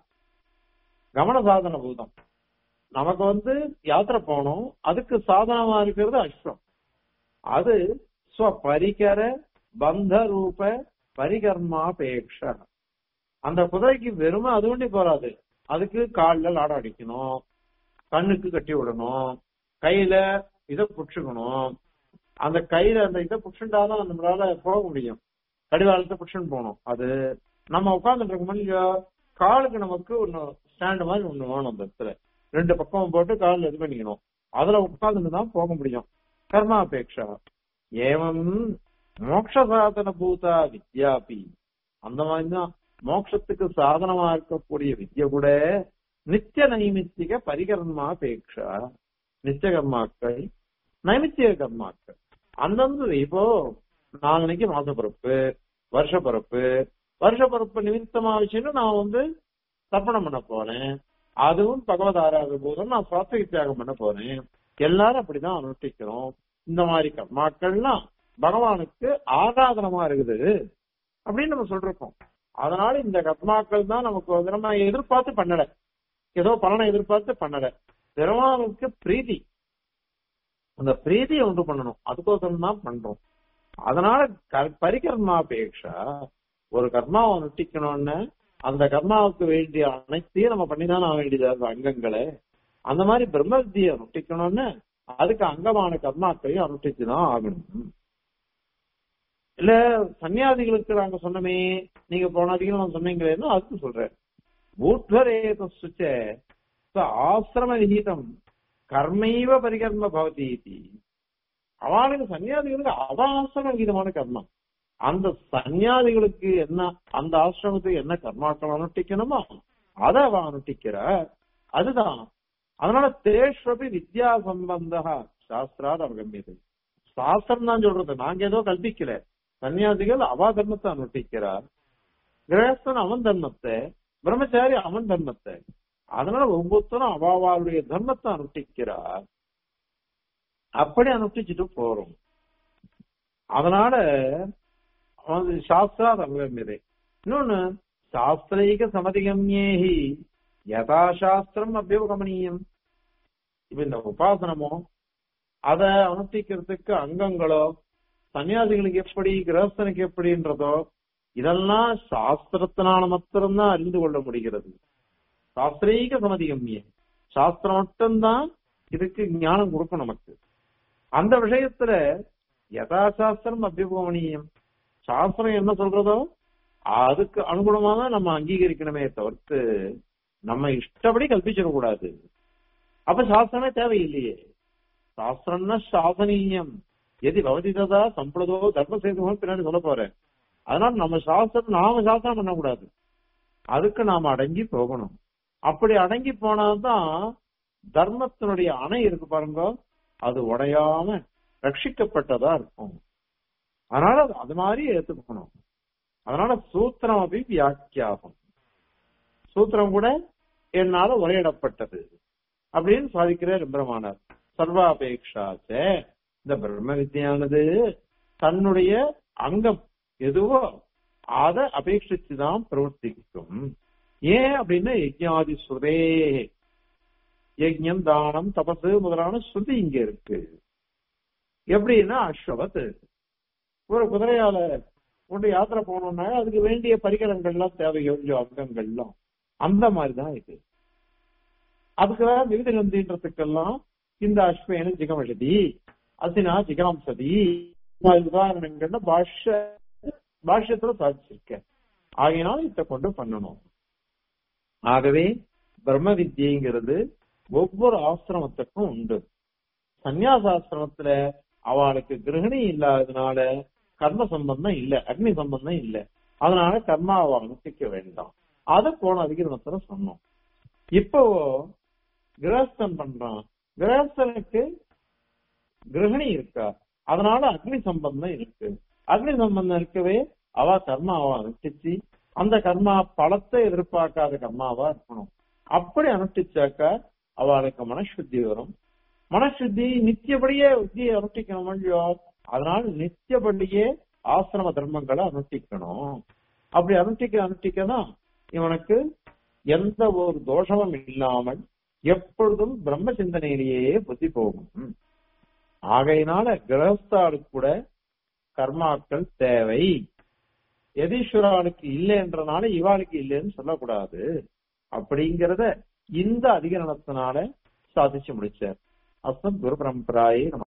A: கமன சாதன பூதம் நமக்கு வந்து யாத்திரை போகணும் அதுக்கு சாதனமா இருக்கிறது அஸ்வம் அது ஸ்வபரிகர பந்த ரூப பரிகர்மாபேட்ச அந்த குதிரைக்கு வெறுமை அது ஒண்டி போறாது அதுக்கு காலில் லாடம் அடிக்கணும் கண்ணுக்கு கட்டி விடணும் கையில இதை புடிச்சுக்கணும் அந்த கையில அந்த இதை புடிச்சுட்டாதான் நம்மளால போக முடியும் கடிவாளத்தை புடிச்சுன்னு போகணும் அது நம்ம உட்கார்ந்துட்டு இருக்க முடியும் காலுக்கு நமக்கு ஒண்ணு ஸ்டாண்ட் மாதிரி ஒண்ணு வேணும் அந்த இடத்துல ரெண்டு பக்கம் போட்டு காலில் இது பண்ணிக்கணும் அதுல உட்கார்ந்து தான் போக முடியும் கர்மாபேட்சா ஏவம் மோட்ச சாதன பூதா வித்யாபி அந்த மாதிரிதான் மோட்சத்துக்கு சாதனமா இருக்கக்கூடிய வித்ய கூட நித்திய நைமித்திக பரிகர்மாபேட்சா நித்திய கர்மாக்கள் நைமித்திய கர்மாக்கள் அந்தந்த இப்போ நாளைக்கு மாச பிறப்பு வருஷ பிறப்பு வருஷ பிறப்பு நிமித்தமா வச்சுன்னு நான் வந்து தர்ப்பணம் பண்ண போறேன் அதுவும் பகவத் ஆராத போதும் நான் சாத்விக தியாகம் பண்ண போறேன் எல்லாரும் அப்படிதான் அனுஷ்டிக்கிறோம் இந்த மாதிரி கர்மாக்கள்லாம் பகவானுக்கு ஆராதனமா இருக்குது அப்படின்னு நம்ம சொல்றோம் அதனால இந்த கர்மாக்கள் தான் நமக்கு வந்து நம்ம எதிர்பார்த்து பண்ணல ஏதோ பலனை எதிர்பார்த்து பண்ணல பெருமானுக்கு பிரீதி அந்த பிரீதியை உண்டு பண்ணணும் அதுக்கோசரம் தான் பண்றோம் அதனால க- பரிகர்மாபேட்சா ஒரு கர்மாவை நுட்டிக்கணும்னு அந்த கர்மாவுக்கு வேண்டிய அனைத்தையும் நம்ம பண்ணிதான் ஆக வேண்டியதா இருக்கு அங்கங்களை அந்த மாதிரி பிரம்ம வித்தியை அனுஷ்டிக்கணும்னு அதுக்கு அங்கமான கர்மாக்களையும் அனுஷ்டிச்சுதான் ஆகணும் இல்ல சன்னியாசிகளுக்கு நாங்க சொன்னமே நீங்க போன அதிகம் சொன்னீங்களேன்னு அதுக்கு சொல்றேன் ஊர்த்வரேத சுச்ச ச ஆசிரம விகிதம் கர்மைவ பரிகர்ம பவதி இதி. அவனுக்கு சன்னியாசிகளுக்கு அவ ஆசிரம விகிதமான கர்மம் அந்த சன்னியாசிகளுக்கு என்ன அந்த ஆசிரமத்துக்கு என்ன கர்மாக்கள் அனுஷ்டிக்கணுமோ அதை அவ அனுஷ்டிக்கிற அதுதான் அதனால தேஷ்வபி வித்யா சம்பந்த சாஸ்திராத் அவகமியது சாஸ்திரம் தான் சொல்றது நாங்க ஏதோ கல்பிக்கல சன்னியாசிகள் அவா தர்மத்தை அனுஷ்டிக்கிறார் கிரகஸ்தன் அவன் தர்மத்தை பிரம்மச்சாரி அவன் தர்மத்தை அதனால ஒவ்வொருத்தரும் அவாவாளுடைய தர்மத்தை அனுஷ்டிக்கிறார் அப்படி அனுஷ்டிச்சுட்டு போறோம் அதனால அவன் சாஸ்திரா அவகமியதை இன்னொன்னு சாஸ்திரைக சமதிகம்யேஹி யதா சாஸ்திரம் அபியோகமனீயம் இப்ப இந்த உபாசனமோ அத அனுஷ்டிக்கிறதுக்கு அங்கங்களோ சன்னியாசிகளுக்கு எப்படி கிரகஸ்தனுக்கு எப்படின்றதோ இதெல்லாம் சாஸ்திரத்தினால மாத்திரம்தான் அறிந்து கொள்ள முடிகிறது சாஸ்திரீக சமதிகம்யே சாஸ்திரம் மட்டும்தான் இதுக்கு ஞானம் கொடுக்கும் நமக்கு அந்த விஷயத்துல யதாசாஸ்திரம் அபிபவனீயம் சாஸ்திரம் என்ன சொல்றதோ அதுக்கு அனுகுணமா தான் நம்ம அங்கீகரிக்கணுமே தவிர்த்து நம்ம இஷ்டப்படி கல்பிச்சிடக்கூடாது அப்ப சாஸ்திரமே தேவையில்லையே சாஸ்திரம்னா சாசனீயம் எது பவதி ததா சம்பளதோ தர்ம சேதுமோ பின்னாடி சொல்ல போறேன் அதனால நம்ம சாஸ்திரம் நாம சாஸ்திரம் பண்ணக்கூடாது அதுக்கு நாம அடங்கி போகணும் அப்படி அடங்கி போனாதான் தர்மத்தினுடைய அணை இருக்கு பாருங்க அது உடையாம ரட்சிக்கப்பட்டதா இருக்கும் அதனால அது மாதிரி ஏத்துக்கணும் அதனால சூத்திரம் அப்படி வியாக்கியாகும் சூத்திரம் கூட என்னால உரையிடப்பட்டது அப்படின்னு சாதிக்கிறார் பிரமாணர் சர்வாபேக்ஷாச்ச இந்த பிரம்ம வித்தியானது தன்னுடைய அங்கம் எதுவோ அதை அபேட்சிச்சுதான் பிரவர்த்திக்கும் ஏன் அப்படின்னா யஜ்ஞாதி சுரே யஜ்ஞம் தானம் தபசு முதலான ஸ்ருதி இங்க இருக்கு எப்படின்னா அஸ்வத் ஒரு குதிரையால கொண்டு யாத்திரை போனோம்னா அதுக்கு வேண்டிய பரிகரங்கள்லாம் தேவை கொஞ்சம் அங்கங்கள்லாம் அந்த மாதிரிதான் இது அதுக்காக விவித நந்தின்றதுக்கெல்லாம் இந்த அஸ்வேன ஜிகமஷதி அசினா ஜிகாம்சதி உதாரணங்கள்னு பாஷ்ய பாஷ்யத்துல சாதிச்சிருக்கேன் ஆகையினால இத கொண்டு பண்ணணும் ஆகவே பிரம்ம வித்யங்கிறது ஒவ்வொரு ஆசிரமத்துக்கும் உண்டு சந்நியாசாசிரமத்துல அவளுக்கு கிரகணி இல்லாததுனால கர்ம சம்பந்தம் இல்ல அக்னி சம்பந்தம் இல்ல அதனால கர்மாவை அனுஷ்டிக்க வேண்டாம் அதை போன அதிகரணத்துல சொன்னோம் இப்போ கிரகஸ்தன் பண்றான் கிரகஸ்தனுக்கு கிரகணி இருக்கா அதனால அக்னி சம்பந்தம் இருக்கு அக்னி சம்பந்தம் இருக்கவே அவ கர்மாவை அனுஷ்டிச்சு அந்த கர்மா பலத்தை எதிர்பார்க்காத கர்மாவா இருக்கணும் அப்படி அனுஷ்டிச்சாக்க அவளுக்கு மனசுத்தி வரும் மனசுத்தி நித்தியபடியே வித்தியை அனுஷ்டிக்கணும் இல்லையோ அதனால நித்தியபடியே ஆசிரம தர்மங்களை அனுஷ்டிக்கணும் அப்படி அனுஷ்டிக்க அனுஷ்டிக்கதான் இவனுக்கு எந்த ஒரு தோஷமும் இல்லாமல் எப்பொழுதும் பிரம்ம சிந்தனையிலேயே புத்தி போகும் ஆகையினால கிரகஸ்தாளுக்கு கூட கர்மாக்கள் தேவை எதீஸ்வராளுக்கு இல்லைன்றனால இவாளுக்கு இல்லைன்னு சொல்லக்கூடாது அப்படிங்கறத இந்த அதிகரணத்தினால சாதிச்சு முடிச்சார் அஸ்மத் குரு பரம்பராயே நம